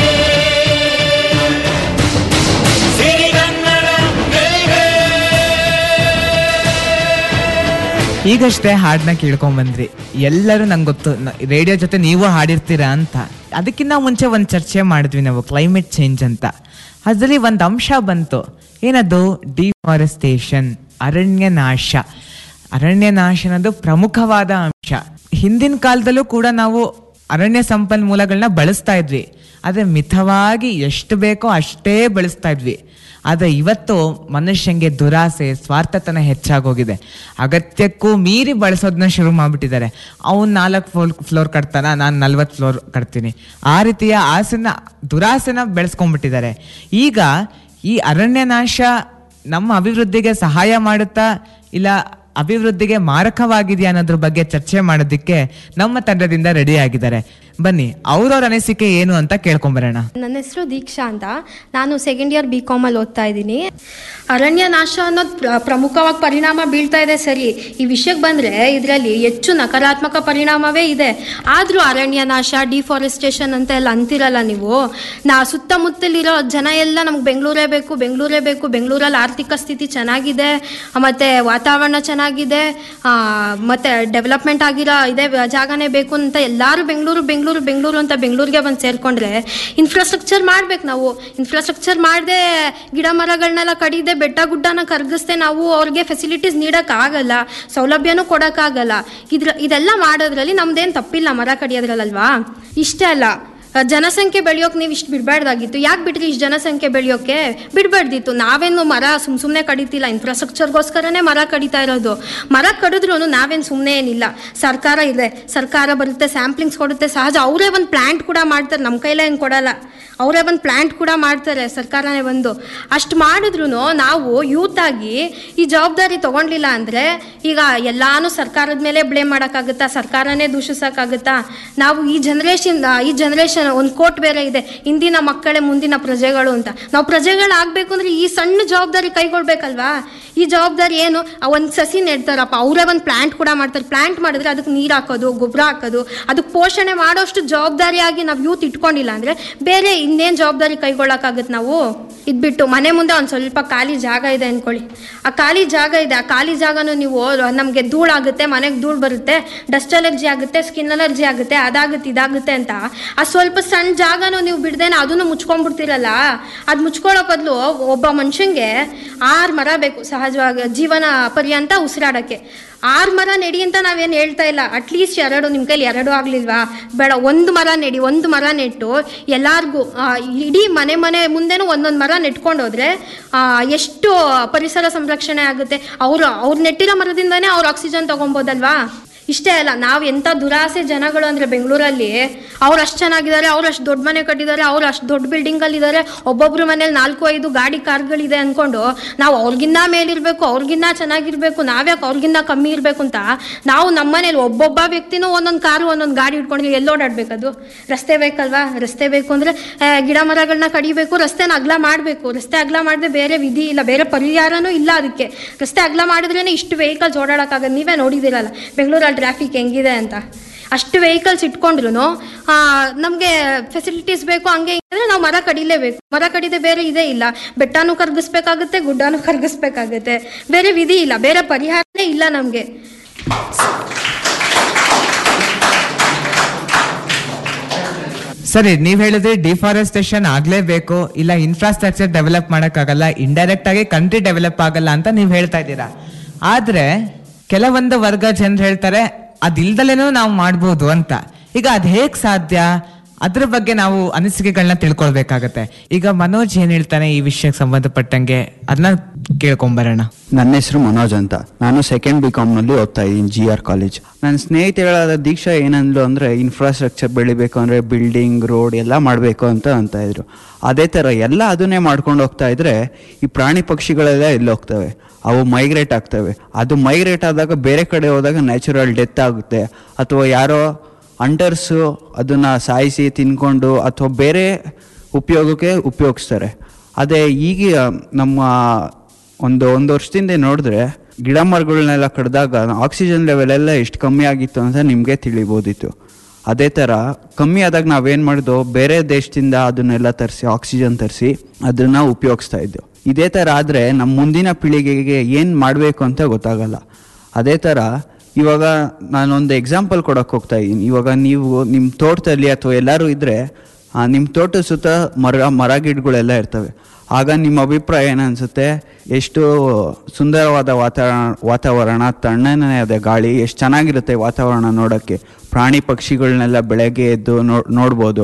ಸಿರಿಗನ್ನಡಂ ಗೆಲ್ಗೆ ಈಗಷ್ಟೇ ಹಾಡನ್ನ ಕೇಳ್ಕೊಂಬಂದ್ರಿ ಎಲ್ಲರೂ ನಂಗೆ ಗೊತ್ತು ರೇಡಿಯೋ ಜೊತೆ ನೀವು ಹಾಡಿರ್ತೀರಾ ಅಂತ ಅದಕ್ಕಿಂತ ಮುಂಚೆ ಒಂದು ಚರ್ಚೆ ಮಾಡಿದ್ವಿ ನಾವು ಕ್ಲೈಮೇಟ್ ಚೇಂಜ್ ಅಂತ ಅದರಲ್ಲಿ ಒಂದು ಅಂಶ ಬಂತು ಏನದು ಡಿಫಾರೆಸ್ಟೇಷನ್ ಅರಣ್ಯ ನಾಶ ಅರಣ್ಯ ನಾಶ ಅನ್ನೋದು ಪ್ರಮುಖವಾದ ಅಂಶ ಹಿಂದಿನ ಕಾಲದಲ್ಲೂ ಕೂಡ ನಾವು ಅರಣ್ಯ ಸಂಪನ್ಮೂಲಗಳನ್ನ ಬಳಸ್ತಾ ಇದ್ವಿ ಆದರೆ ಮಿತವಾಗಿ ಎಷ್ಟು ಬೇಕೋ ಅಷ್ಟೇ ಬಳಸ್ತಾ ಇದ್ವಿ ಆದರೆ ಇವತ್ತು ಮನುಷ್ಯಂಗೆ ದುರಾಸೆ ಸ್ವಾರ್ಥತನ ಹೆಚ್ಚಾಗೋಗಿದೆ ಅಗತ್ಯಕ್ಕೂ ಮೀರಿ ಬಳಸೋದನ್ನ ಶುರು ಮಾಡಿಬಿಟ್ಟಿದ್ದಾರೆ ಅವ್ನು ನಾಲ್ಕು ಫ್ಲೋರ್ ಫ್ಲೋರ್ ಕಟ್ತಾನ ನಾನು ನಲ್ವತ್ತು ಫ್ಲೋರ್ ಕಟ್ತೀನಿ ಆ ರೀತಿಯ ಆಸೆನ ದುರಾಸೆನ ಬೆಳೆಸ್ಕೊಂಡ್ಬಿಟ್ಟಿದ್ದಾರೆ ಈಗ ಈ ಅರಣ್ಯನಾಶ ನಮ್ಮ ಅಭಿವೃದ್ಧಿಗೆ ಸಹಾಯ ಮಾಡುತ್ತಾ ಇಲ್ಲ ಅಭಿವೃದ್ಧಿಗೆ ಮಾರಕವಾಗಿದೆಯಾ ಅನ್ನೋದ್ರ ಬಗ್ಗೆ ಚರ್ಚೆ ಮಾಡೋದಕ್ಕೆ ನಮ್ಮ ತಂಡದಿಂದ ರೆಡಿ ಆಗಿದ್ದಾರೆ ಬನ್ನಿ ಅವ್ರವ್ರ ಅನಿಸಿಕೆ ಏನು ಅಂತ ಕೇಳ್ಕೊಂಬರೋಣ ನನ್ನ ಹೆಸರು ದೀಕ್ಷಾ ಅಂತ ನಾನು ಸೆಕೆಂಡ್ ಇಯರ್ ಬಿ ಕಾಮಲ್ಲಿ ಓದ್ತಾ ಇದ್ದೀನಿ ಅರಣ್ಯ ನಾಶ ಅನ್ನೋದು ಪ್ರ- ಪ್ರಮುಖವಾಗಿ ಪರಿಣಾಮ ಬೀಳ್ತಾ ಇದೆ ಸರಿ ಈ ವಿಷಯಕ್ಕೆ ಬಂದರೆ ಇದರಲ್ಲಿ ಹೆಚ್ಚು ನಕಾರಾತ್ಮಕ ಪರಿಣಾಮವೇ ಇದೆ ಆದರೂ ಅರಣ್ಯ ನಾಶ ಡಿಫಾರೆಸ್ಟೇಷನ್ ಅಂತ ಎಲ್ಲ ಅಂತಿರಲ್ಲ ನೀವು ನಾ ಸುತ್ತಮುತ್ತಲಿರೋ ಜನ ಎಲ್ಲ ನಮ್ಗೆ ಬೆಂಗಳೂರೇ ಬೇಕು ಬೆಂಗಳೂರೇ ಬೇಕು ಬೆಂಗಳೂರಲ್ಲಿ ಆರ್ಥಿಕ ಸ್ಥಿತಿ ಚೆನ್ನಾಗಿದೆ ಮತ್ತು ವಾತಾವರಣ ಚೆನ್ನಾಗಿದೆ ಆ, ಮತ್ತೆ ಡೆವಲಪ್ಮೆಂಟ್ ಆಗಿರೋ ಇದೇ ಜಾಗನೇ ಬೇಕು ಅಂತ ಎಲ್ಲರೂ ಬೆಂಗಳೂರು ಬೆಂಗಳೂರು ಬೆಂಗಳೂರು ಅಂತ ಬೆಂಗಳೂರಿಗೆ ಬಂದು ಸೇರಿಕೊಂಡ್ರೆ ಇನ್ಫ್ರಾಸ್ಟ್ರಕ್ಚರ್ ಮಾಡ್ಬೇಕು ನಾವು ಇನ್ಫ್ರಾಸ್ಟ್ರಕ್ಚರ್ ಮಾಡದೆ ಗಿಡ ಮರಗಳನ್ನೆಲ್ಲ ಕಡಿದೆ ಬೆಟ್ಟ ಗುಡ್ಡನ ಕರಗಿಸ್ದೆ ನಾವು ಅವ್ರಿಗೆ ಫೆಸಿಲಿಟೀಸ್ ನೀಡೋಕ್ಕಾಗಲ್ಲ ಸೌಲಭ್ಯನೂ ಕೊಡೋಕ್ಕಾಗಲ್ಲ ಇದ್ರ ಇದೆಲ್ಲ ಮಾಡೋದ್ರಲ್ಲಿ ನಮ್ದೇನು ತಪ್ಪಿಲ್ಲ ಮರ ಕಡಿಯೋದ್ರಲ್ಲಲ್ವಾ ಇಷ್ಟೇ ಅಲ್ಲ ಅಹ್, ಜನಸಂಖ್ಯೆ ಬೆಳೆಯೋಕೆ ನೀವು ಇಷ್ಟು ಬಿಡಬಾರ್ದಾಗಿತ್ತು ಯಾಕೆ ಬಿಟ್ರಿ ಇಷ್ಟು ಜನಸಂಖ್ಯೆ ಬೆಳೆಯೋಕೆ ಬಿಡಬಾರ್ದಿತ್ತು ನಾವೇನು ಮರ ಸುಮ್ ಸುಮ್ಮನೆ ಕಡಿತಿಲ್ಲ ಇನ್ಫ್ರಾಸ್ಟ್ರಕ್ಚರ್ಗೋಸ್ಕರನೇ ಮರ ಕಡಿತಾ ಇರೋದು ಮರ ಕಡಿದ್ರೂ ನಾವೇನು ಸುಮ್ಮನೆ ಏನಿಲ್ಲ ಸರ್ಕಾರ ಇದೆ ಸರ್ಕಾರ ಬರುತ್ತೆ ಸ್ಯಾಂಪ್ಲಿಂಗ್ಸ್ ಕೊಡುತ್ತೆ ಸಹಜ ಅವರೇ ಒಂದು ಪ್ಲ್ಯಾಂಟ್ ಕೂಡ ಮಾಡ್ತಾರೆ ನಮ್ಮ ಕೈಲೇ ಹೆಂಗೆ ಕೊಡಲ್ಲ ಅವರೇ ಒಂದು ಪ್ಲ್ಯಾಂಟ್ ಕೂಡ ಮಾಡ್ತಾರೆ ಸರ್ಕಾರನೇ ಬಂದು ಅಷ್ಟು ಮಾಡಿದ್ರು ನಾವು ಯೂತ್ ಆಗಿ ಈ ಜವಾಬ್ದಾರಿ ತಗೊಂಡ್ಲಿಲ್ಲ ಅಂದರೆ ಈಗ ಎಲ್ಲಾನು ಸರ್ಕಾರದ ಮೇಲೆ ಬ್ಲೇಮ್ ಮಾಡೋಕ್ಕಾಗುತ್ತಾ ಸರ್ಕಾರನೇ ದೂಷಿಸೋಕ್ಕಾಗುತ್ತಾ ನಾವು ಈ ಜನ್ರೇಷನ್ ಈ ಜನ್ರೇಷನ್ ಒಂದು ಕೋಟ್ ಬೇರೆ ಇದೆ ಇಂದಿನ ಮಕ್ಕಳೇ ಮುಂದಿನ ಪ್ರಜೆಗಳು ಅಂತ ನಾವು ಪ್ರಜೆಗಳಾಗಬೇಕು ಅಂದರೆ ಈ ಸಣ್ಣ ಜವಾಬ್ದಾರಿ ಕೈಗೊಳ್ಬೇಕಲ್ವಾ ಈ ಜವಾಬ್ದಾರಿ ಏನು ಒಂದು ಸಸಿ ನೆಡ್ತಾರಪ್ಪ ಅವರೇ ಒಂದು ಪ್ಲ್ಯಾಂಟ್ ಕೂಡ ಮಾಡ್ತಾರೆ ಪ್ಲ್ಯಾಂಟ್ ಮಾಡಿದ್ರೆ ಅದಕ್ಕೆ ನೀರು ಹಾಕೋದು ಗೊಬ್ಬರ ಹಾಕೋದು ಅದಕ್ಕೆ ಪೋಷಣೆ ಮಾಡೋಷ್ಟು ಜವಾಬ್ದಾರಿಯಾಗಿ ನಾವು ಯೂತ್ ಇಟ್ಕೊಂಡಿಲ್ಲ ಅಂದರೆ ಬೇರೆ ಇನ್ನೇನು ಜವಾಬ್ದಾರಿ ಕೈಗೊಳ್ಳೋಕ್ಕಾಗತ್ತೆ ನಾವು ಇದ್ಬಿಟ್ಟು ಮನೆ ಮುಂದೆ ಒಂದು ಸ್ವಲ್ಪ ಖಾಲಿ ಜಾಗ ಇದೆ ಅಂದ್ಕೊಳ್ಳಿ ಆ ಖಾಲಿ ಜಾಗ ಇದೆ ಆ ಖಾಲಿ ಜಾಗನೂ ನೀವು ನಮಗೆ ಧೂಳಾಗುತ್ತೆ ಮನೆಗೆ ಧೂಳು ಬರುತ್ತೆ ಡಸ್ಟ್ ಅಲರ್ಜಿ ಆಗುತ್ತೆ ಸ್ಕಿನ್ ಅಲರ್ಜಿ ಆಗುತ್ತೆ ಅದಾಗುತ್ತೆ ಇದಾಗುತ್ತೆ ಅಂತ ಆ ಸ್ವಲ್ಪ ಸಣ್ಣ ಜಾಗನೂ ನೀವು ಬಿಡ್ದೇನೆ ಅದನ್ನು ಮುಚ್ಕೊಂಡ್ಬಿಡ್ತೀರಲ್ಲ ಅದು ಮುಚ್ಕೊಳ್ಳೋ ಬದಲು ಒಬ್ಬ ಮನುಷ್ಯಂಗೆ ಆರು ಮರ ಬೇಕು ಸಹಜವಾಗಿ ಜೀವನ ಪರ್ಯಂತ ಉಸಿರಾಡೋಕ್ಕೆ ಆರು ಮರ ನೆಡಿ ಅಂತ ನಾವೇನು ಹೇಳ್ತಾ ಇಲ್ಲ ಅಟ್ಲೀಸ್ಟ್ ಎರಡು ನಿಮ್ಮ ಕೈಲಿ ಎರಡು ಆಗಲಿಲ್ವಾ ಬೇಡ ಒಂದು ಮರ ನೆಡಿ ಒಂದು ಮರ ನೆಟ್ಟು ಎಲ್ಲಾರ್ಗೂ ಆ, ಇಡೀ ಮನೆ ಮನೆ ಮುಂದೆನೂ ಒಂದೊಂದು ಮರ ನೆಟ್ಕೊಂಡು ಹೋದ್ರೆ ಆ, ಎಷ್ಟು ಪರಿಸರ ಸಂರಕ್ಷಣೆ ಆಗುತ್ತೆ ಅವರು ಅವ್ರು ನೆಟ್ಟಿರೋ ಮರದಿಂದನೇ ಅವ್ರು ಆಕ್ಸಿಜನ್ ತೊಗೊಬೋದಲ್ವಾ ಇಷ್ಟೇ ಅಲ್ಲ ನಾವು ಎಂಥ ದುರಾಸೆ ಜನಗಳು ಅಂದರೆ ಬೆಂಗಳೂರಲ್ಲಿ ಅವ್ರು ಅಷ್ಟು ಚೆನ್ನಾಗಿದ್ದಾರೆ ಅವ್ರು ಅಷ್ಟು ದೊಡ್ಡ ಮನೆ ಕಟ್ಟಿದ್ದಾರೆ ಅವ್ರು ಅಷ್ಟು ದೊಡ್ಡ ಬಿಲ್ಡಿಂಗಲ್ಲಿ ಇದ್ದಾರೆ ಒಬ್ಬೊಬ್ರ ಮನೇಲಿ ನಾಲ್ಕು ಐದು ಗಾಡಿ ಕಾರ್ಗಳಿದೆ ಅಂದ್ಕೊಂಡು ನಾವು ಅವ್ರಿಗಿನ್ನ ಮೇಲಿರಬೇಕು ಅವ್ರಿಗಿನ್ನ ಚೆನ್ನಾಗಿರ್ಬೇಕು ನಾವ್ಯಾಕೆ ಅವ್ರಿಗಿನ್ನ ಕಮ್ಮಿ ಇರಬೇಕು ಅಂತ ನಾವು ನಮ್ಮ ಮನೇಲಿ ಒಬ್ಬೊಬ್ಬ ವ್ಯಕ್ತಿನೂ ಒಂದೊಂದು ಕಾರು ಒಂದೊಂದು ಗಾಡಿ ಇಟ್ಕೊಂಡು ಎಲ್ಲಿ ಓಡಾಡ್ಬೇಕದು ರಸ್ತೆ ಬೇಕಲ್ವಾ ರಸ್ತೆ ಬೇಕು ಅಂದರೆ ಗಿಡ ಮರಗಳನ್ನ ಕಡಿಬೇಕು ರಸ್ತೆನ ಅಗಲ ಮಾಡಬೇಕು ರಸ್ತೆ ಅಗಲ ಮಾಡದೆ ಬೇರೆ ವಿಧಿ ಇಲ್ಲ ಬೇರೆ ಪರಿಹಾರನೂ ಇಲ್ಲ ಅದಕ್ಕೆ ರಸ್ತೆ ಅಗಲ ಮಾಡಿದ್ರೇ ಇಷ್ಟು ವೆಹಿಕಲ್ಸ್ ಓಡಾಡೋಕ್ಕಾಗದು ನೀವೇ ನೋಡಿದ್ದೀರಲ್ಲ ಬೆಂಗಳೂರಲ್ಲಿ ಟ್ರಾಫಿಕ್ ಹೆಂಗಿದೆ ಅಂತ ಅಷ್ಟು ವೆಹಿಕಲ್ಸ್ ಇಟ್ಕೊಂಡ್ರು ನಮಗೆ ಫೆಸಿಲಿಟೀಸ್ ಬೇಕು ಹಂಗೆ ಹಿಂಗೆ ಅಂದ್ರೆ ನಾವು ಮರ ಕಡಿಲೇಬೇಕು ಮರ ಕಡಿದೆ ಬೇರೆ ಇದೇ ಇಲ್ಲ ಬೆಟ್ಟನೂ ಕರಗಿಸ್ಬೇಕಾಗುತ್ತೆ ಗುಡ್ಡನೂ ಕರಗಿಸ್ಬೇಕಾಗುತ್ತೆ ಬೇರೆ ವಿಧಿ ಇಲ್ಲ ಬೇರೆ ಪರಿಹಾರನೇ ಇಲ್ಲ ನಮಗೆ ಸರಿ ನೀವ್ ಹೇಳಿದ್ರಿ ಡಿಫಾರೆಸ್ಟೇಷನ್ ಆಗ್ಲೇಬೇಕು ಇಲ್ಲ ಇನ್ಫ್ರಾಸ್ಟ್ರಕ್ಚರ್ ಡೆವಲಪ್ ಮಾಡಕ್ಕಾಗಲ್ಲ ಇಂಡೈರೆಕ್ಟ್ ಆಗಿ ಕಂಟ್ರಿ ಡೆವಲಪ್ ಆಗಲ್ಲ ಅಂತ ನೀವ್ ಹೇಳ್ತಾ ಇದ್ದೀರಾ ಆದ್ರೆ ಕೆಲವೊಂದು ವರ್ಗ ಜನರು ಹೇಳ್ತಾರೆ ಅದಿಲ್ದಲೇನೂ ನಾವು ಮಾಡ್ಬೋದು ಅಂತ ಈಗ ಅದ್ ಹೇಗ್ ಸಾಧ್ಯ ಅದ್ರ ಬಗ್ಗೆ ನಾವು ಅನಿಸಿಕೆಗಳನ್ನ ತಿಳ್ಕೊಳ್ಬೇಕಾಗತ್ತೆ ಈಗ ಮನೋಜ್ ಏನ್ ಹೇಳ್ತಾನೆ ಈ ವಿಷಯಕ್ಕೆ ಸಂಬಂಧಪಟ್ಟಂಗೆ ಅದನ್ನ ಕೇಳ್ಕೊಂಬರೋಣ ನನ್ನ ಹೆಸರು ಮನೋಜ್ ಅಂತ ನಾನು ಸೆಕೆಂಡ್ ಬಿ ಕಾಮ್ನಲ್ಲಿ ಓದ್ತಾ ಇದ್ದೀನಿ ಜಿ ಆರ್ ಕಾಲೇಜ್ ನನ್ನ ಸ್ನೇಹಿತಗಳಾದ ದೀಕ್ಷಾ ಏನಂದ್ಲು ಅಂದರೆ ಇನ್ಫ್ರಾಸ್ಟ್ರಕ್ಚರ್ ಬೆಳಿಬೇಕು ಅಂದರೆ ಬಿಲ್ಡಿಂಗ್ ರೋಡ್ ಎಲ್ಲ ಮಾಡಬೇಕು ಅಂತ ಅಂತ ಇದ್ರು ಅದೇ ಥರ ಎಲ್ಲ ಅದನ್ನೇ ಮಾಡ್ಕೊಂಡು ಹೋಗ್ತಾ ಇದ್ರೆ ಈ ಪ್ರಾಣಿ ಪಕ್ಷಿಗಳೆಲ್ಲ ಎಲ್ಲಿ ಹೋಗ್ತವೆ ಅವು ಮೈಗ್ರೇಟ್ ಆಗ್ತವೆ ಅದು ಮೈಗ್ರೇಟ್ ಆದಾಗ ಬೇರೆ ಕಡೆ ಹೋದಾಗ ನ್ಯಾಚುರಲ್ ಡೆತ್ ಆಗುತ್ತೆ ಅಥವಾ ಯಾರೋ ಅಂಟರ್ಸು ಅದನ್ನು ಸಾಯಿಸಿ ತಿನ್ಕೊಂಡು ಅಥವಾ ಬೇರೆ ಉಪಯೋಗಕ್ಕೆ ಉಪಯೋಗಿಸ್ತಾರೆ ಅದೇ ಈಗ ನಮ್ಮ ಒಂದು ಒಂದು ವರ್ಷದಿಂದ ನೋಡಿದ್ರೆ ಗಿಡ ಮರಗಳನ್ನೆಲ್ಲ ಕಡ್ದಾಗ ಆಕ್ಸಿಜನ್ ಲೆವೆಲ್ ಎಲ್ಲ ಎಷ್ಟು ಕಮ್ಮಿ ಆಗಿತ್ತು ಅಂತ ನಿಮಗೆ ತಿಳಿಬೋದಿತ್ತು ಅದೇ ಥರ ಕಮ್ಮಿ ಆದಾಗ ನಾವೇನು ಮಾಡಿದ್ವು ಬೇರೆ ದೇಶದಿಂದ ಅದನ್ನೆಲ್ಲ ತರಿಸಿ ಆಕ್ಸಿಜನ್ ತರಿಸಿ ಅದನ್ನು ಉಪಯೋಗಿಸ್ತಾ ಇದ್ದೆವು ಇದೇ ಥರ ಆದರೆ ನಮ್ಮ ಮುಂದಿನ ಪೀಳಿಗೆಗೆ ಏನು ಮಾಡಬೇಕು ಅಂತ ಗೊತ್ತಾಗಲ್ಲ ಅದೇ ಥರ ಇವಾಗ ನಾನೊಂದು ಎಕ್ಸಾಂಪಲ್ ಕೊಡೋಕೆ ಹೋಗ್ತಾ ಇದ್ದೀನಿ ಇವಾಗ ನೀವು ನಿಮ್ಮ ತೋಟದಲ್ಲಿ ಅಥವಾ ಎಲ್ಲರೂ ಇದ್ದರೆ ನಿಮ್ಮ ತೋಟದ ಸುತ್ತ ಮರ ಮರ ಗಿಡಗಳೆಲ್ಲ ಇರ್ತವೆ ಆಗ ನಿಮ್ಮ ಅಭಿಪ್ರಾಯ ಏನನ್ಸುತ್ತೆ ಎಷ್ಟು ಸುಂದರವಾದ ವಾತಾವರಣ ವಾತಾವರಣ ತಣ್ಣನೇ ಅದೇ ಗಾಳಿ ಎಷ್ಟು ಚೆನ್ನಾಗಿರುತ್ತೆ ವಾತಾವರಣ ನೋಡೋಕ್ಕೆ ಪ್ರಾಣಿ ಪಕ್ಷಿಗಳನ್ನೆಲ್ಲ ಬೆಳಗ್ಗೆ ಎದ್ದು ನೋ ನೋಡ್ಬೋದು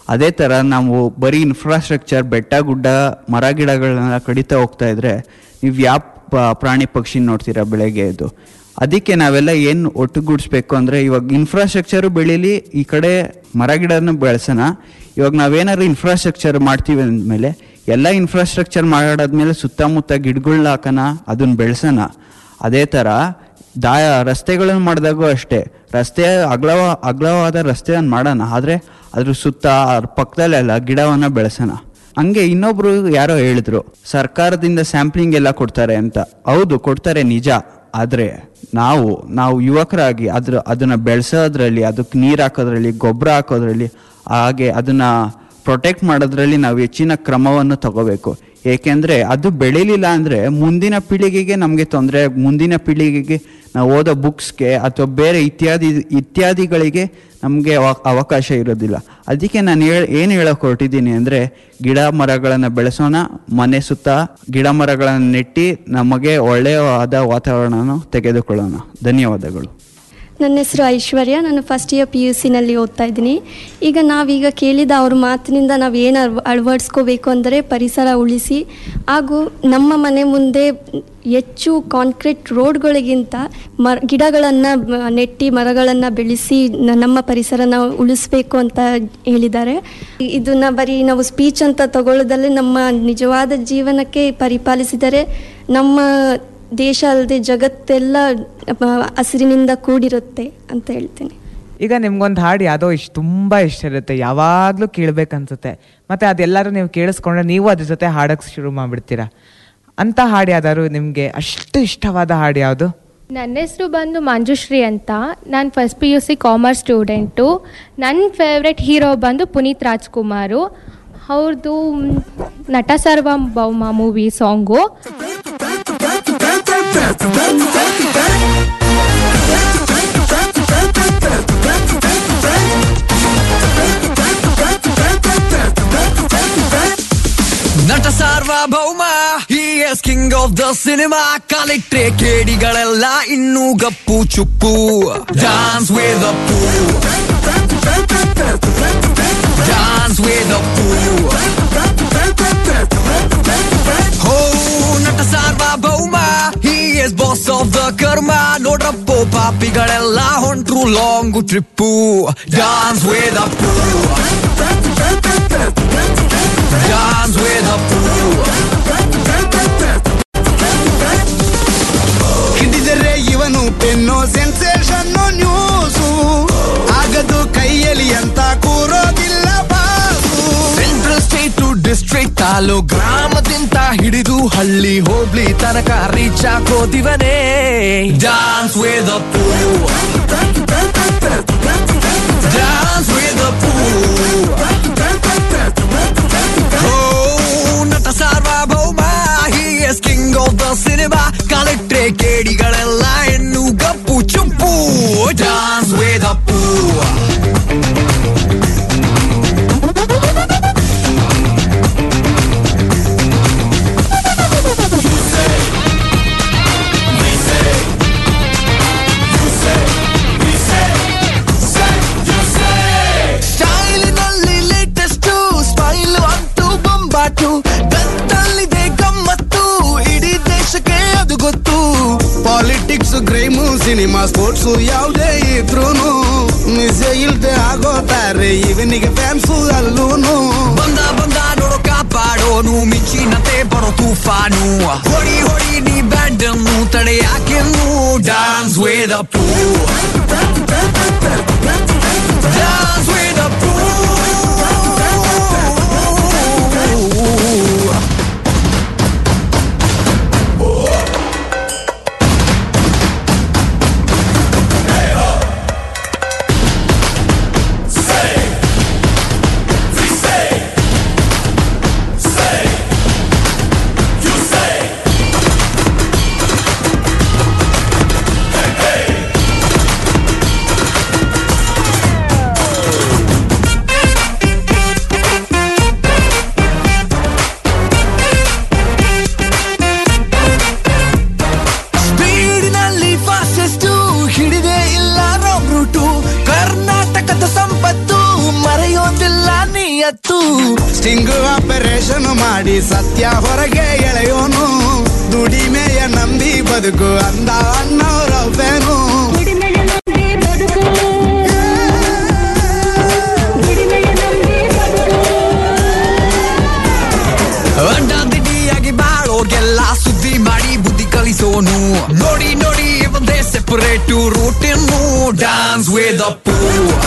ಅದೇ ಥರ ನಾವು ಬರೀ ಇನ್ಫ್ರಾಸ್ಟ್ರಕ್ಚರ್ ಬೆಟ್ಟ ಗುಡ್ಡ ಮರ ಗಿಡಗಳನ್ನ ಕಡಿತಾ ಹೋಗ್ತಾ ಇದ್ರೆ ನೀವು ಯಾವ ಪ- ಪ್ರಾಣಿ ಪಕ್ಷಿ ನೋಡ್ತೀರಾ ಬೆಳಗ್ಗೆ ಇದು ಅದಕ್ಕೆ ನಾವೆಲ್ಲ ಏನು ಒಟ್ಟುಗೂಡಿಸ್ಬೇಕು ಅಂದರೆ ಇವಾಗ ಇನ್ಫ್ರಾಸ್ಟ್ರಕ್ಚರು ಬೆಳೀಲಿ ಈ ಕಡೆ ಮರ ಗಿಡನ ಬೆಳೆಸೋಣ ಇವಾಗ ನಾವೇನಾದ್ರು ಇನ್ಫ್ರಾಸ್ಟ್ರಕ್ಚರ್ ಮಾಡ್ತೀವಿ ಅಂದಮೇಲೆ ಎಲ್ಲ ಇನ್ಫ್ರಾಸ್ಟ್ರಕ್ಚರ್ ಮಾಡಾದ್ಮೇಲೆ ಸುತ್ತಮುತ್ತ ಗಿಡಗಳನ್ನ ಹಾಕೋಣ ಅದನ್ನ ಬೆಳೆಸೋಣ ಅದೇ ಥರ ದಾ ರಸ್ತೆಗಳನ್ನು ಮಾಡಿದಾಗೂ ಅಷ್ಟೇ ರಸ್ತೆ ಅಗಲವ ಅಗಲವಾದ ರಸ್ತೆಯನ್ನು ಮಾಡೋಣ ಆದರೆ ಅದ್ರ ಸುತ್ತ ಅದ್ರ ಪಕ್ಕದಲ್ಲೆಲ್ಲ ಗಿಡವನ್ನು ಬೆಳೆಸೋಣ ಹಂಗೆ ಇನ್ನೊಬ್ರು ಯಾರೋ ಹೇಳಿದ್ರು ಸರ್ಕಾರದಿಂದ ಸ್ಯಾಂಪ್ಲಿಂಗ್ ಎಲ್ಲ ಕೊಡ್ತಾರೆ ಅಂತ ಹೌದು ಕೊಡ್ತಾರೆ ನಿಜ ಆದರೆ ನಾವು ನಾವು ಯುವಕರಾಗಿ ಅದ್ರ ಅದನ್ನ ಬೆಳೆಸೋದ್ರಲ್ಲಿ ಅದಕ್ಕೆ ನೀರು ಹಾಕೋದ್ರಲ್ಲಿ ಗೊಬ್ಬರ ಹಾಕೋದ್ರಲ್ಲಿ ಹಾಗೆ ಅದನ್ನ ಪ್ರೊಟೆಕ್ಟ್ ಮಾಡೋದ್ರಲ್ಲಿ ನಾವು ಹೆಚ್ಚಿನ ಕ್ರಮವನ್ನು ತಗೋಬೇಕು ಏಕೆಂದರೆ ಅದು ಬೆಳೀಲಿಲ್ಲ ಅಂದರೆ ಮುಂದಿನ ಪೀಳಿಗೆಗೆ ನಮಗೆ ತೊಂದರೆ ಮುಂದಿನ ಪೀಳಿಗೆಗೆ ನಾವು ಓದೋ ಬುಕ್ಸ್ಗೆ ಅಥವಾ ಬೇರೆ ಇತ್ಯಾದಿ ಇತ್ಯಾದಿಗಳಿಗೆ ನಮಗೆ ಅವಕಾಶ ಇರೋದಿಲ್ಲ ಅದಕ್ಕೆ ನಾನು ಹೇಳ ಏನು ಹೇಳೋಕೆ ಹೊರಟಿದ್ದೀನಿ ಅಂದರೆ ಗಿಡ ಮರಗಳನ್ನು ಬೆಳೆಸೋಣ ಮನೆ ಸುತ್ತ ಗಿಡ ಮರಗಳನ್ನು ನೆಟ್ಟಿ ನಮಗೆ ಒಳ್ಳೆಯವಾದ ವಾತಾವರಣವನ್ನು ತೆಗೆದುಕೊಳ್ಳೋಣ ಧನ್ಯವಾದಗಳು ನನ್ನ ಹೆಸರು ಐಶ್ವರ್ಯ ನಾನು ಫಸ್ಟ್ ಇಯರ್ ಪಿ ಯು ಸಿನಲ್ಲಿ ಓದ್ತಾ ಇದ್ದೀನಿ ಈಗ ನಾವೀಗ ಕೇಳಿದ ಅವ್ರ ಮಾತಿನಿಂದ ನಾವು ಏನು ಅಳವ ಅಳವಡಿಸ್ಕೋಬೇಕು ಅಂದರೆ ಪರಿಸರ ಉಳಿಸಿ ಹಾಗೂ ನಮ್ಮ ಮನೆ ಮುಂದೆ ಹೆಚ್ಚು ಕಾಂಕ್ರೀಟ್ ರೋಡ್ಗಳಿಗಿಂತ ಮರ ಗಿಡಗಳನ್ನು ನೆಟ್ಟಿ ಮರಗಳನ್ನು ಬೆಳೆಸಿ ನ- ನಮ್ಮ ಪರಿಸರನ ಉಳಿಸ್ಬೇಕು ಅಂತ ಹೇಳಿದ್ದಾರೆ ಇದನ್ನು ಬರೀ ನಾವು ಸ್ಪೀಚ್ ಅಂತ ತಗೊಳ್ಳೋದಲ್ಲೇ ನಮ್ಮ ನಿಜವಾದ ಜೀವನಕ್ಕೆ ಪರಿಪಾಲಿಸಿದರೆ ನಮ್ಮ ದೇಶ ಅಲ್ಲದೆ ಜಗತ್ತೆಲ್ಲ ಆ, ಹಸಿರಿನಿಂದ ಕೂಡಿರುತ್ತೆ ಅಂತ ಹೇಳ್ತೀನಿ ಈಗ ನಿಮ್ಗೊಂದು ಹಾಡು ಯಾವುದೋ ಇಷ್ಟ ತುಂಬ ಇಷ್ಟ ಇರುತ್ತೆ ಯಾವಾಗಲೂ ಕೇಳಬೇಕನ್ಸುತ್ತೆ ಮತ್ತು ಅದೆಲ್ಲರೂ ನೀವು ಕೇಳಿಸ್ಕೊಂಡ್ರೆ ನೀವು ಅದ್ರ ಜೊತೆ ಹಾಡೋಕ್ಕೆ ಶುರು ಮಾಡಿಬಿಡ್ತೀರಾ ಅಂಥ ಹಾಡು ಯಾವ್ದಾದ್ರು ನಿಮಗೆ ಅಷ್ಟು ಇಷ್ಟವಾದ ಹಾಡು ಯಾವುದು ನನ್ನ ಹೆಸರು ಬಂದು ಮಂಜುಶ್ರೀ ಅಂತ ನಾನು first P U C commerce student ನನ್ನ ಫೇವ್ರೆಟ್ ಹೀರೋ ಬಂದು ಪುನೀತ್ ರಾಜ್ಕುಮಾರು ಅವ್ರದ್ದು ನಟ ಸರ್ವಭೌಮ movie song Nata Sarvabhouma he's king of the cinema ಕಾಲಿಟ್ರೆ ಕೇಡಿಗಳೆಲ್ಲ ಇನ್ನೂ ಗಪ್ಪು ಚುಪ್ಪು ಡಾನ್ಸ್ ವೇದ ಪೂ ಡಾನ್ಸ್ ವೇದ ಪೂ ಹೋ Nata Sarvabhouma he's boss of the karma ನೋಡ್ರಪ್ಪೋ ಪಾಪಿಗಳೆಲ್ಲ ಹೊಂಟ್ರು ಲಾಂಗ್ ಟ್ರಿಪ್ಪು ಡಾನ್ಸ್ ವೇದ ಪೂ Dance with a fool. ಹಿಡಿದರೆ ಇವನು ಪೆನ್ನು ಸೆನ್ಸೇಷನ್ ನ್ಯೂಸು ಆಗದು ಕೈಯಲ್ಲಿ ಅಂತ ಕೂರೋದಿಲ್ಲ boss central state to district ತಾಲೂ ಗ್ರಾಮದಿಂದ ಹಿಡಿದು ಹಳ್ಳಿ ಹೋಬ್ಳಿ ತನಕ ರೀಚ್ ಹಾಕೋದಿವನೇ ಡಾನ್ಸ್ ವೇದ ಪೂ ಡಾನ್ಸ್ ವೇದ ಪೂ Nata Sarvabhouma he's king of the cinema ಕಾಲಿಟ್ರೆ ಕೇಡಿಗಳೆಲ್ಲ ಹೆಣ್ಣು ಗಪ್ಪು ಚುಪ್ಪು ಡಾನ್ಸ್ ವೇದ ಪೂ ಸ್ಟೈಲಿನಲ್ಲಿ ಲೇಟೆಸ್ಟ್ ಸ್ಟೈಲ್ ಅಂತೂ ಬೊಂಬಾಟು ಗತ್ತಲ್ಲಿದೆ ಗಮ್ಮತ್ತು ಇಡೀ ದೇಶಕ್ಕೆ ಅದು ಗೊತ್ತು ಪಾಲಿಟಿಕ್ಸ್ ಕ್ರೈಮು ಸಿನಿಮಾ ಸ್ಪೋರ್ಟ್ಸು ಯಾವುದೇ ಇದ್ರೂನು ಮಿಸೆ ಇಲ್ದೆ ಆಗೋತಾರೆ ಇವನಿಗೆ ಫ್ಯಾನ್ಸು ಅಲ್ಲೂನು ಬಂದ ಬಂದ ನೋಡೋ ಕಾಪಾಡೋನು ಮಿಂಚಿನತೆ ಬರೋ ತೂಫಾನು ಹೊಡಿ ಹೊಡಿ ನೀ ಬ್ಯಾಂಡ್ ಅನ್ನು ತಡೆಯಾಕೆನ್ನು ಡಾನ್ಸ್ ವೇದ ಪೂ ಡಾನ್ಸ್ ವೇದ ಪೂ ಡೆತ್ತು ಸ್ಟಿಂಗ್ ಆಪರೇಷನ್ ಮಾಡಿ ಸತ್ಯ ಹೊರಗೆ ಎಳೆಯೋನು ದುಡಿಮೆಯ ನಂಬಿ ಬದುಕು ಅಂದ ಅನ್ನೋರವ್ವೇನು ಅಡ್ಡಾದಿಡ್ಡಿಯಾಗಿ ಬಾಳೋಗೆಲ್ಲ ಸುದ್ದಿ ಮಾಡಿ ಬುದ್ಧಿ ಕಲಿಸೋನು ನೋಡಿ ನೋಡಿ ಒಂದೇ ಸೆಪರೇಟ್ ರೂಟಿನ್ನು ಡಾನ್ಸ್ ವೇದಪ್ಪು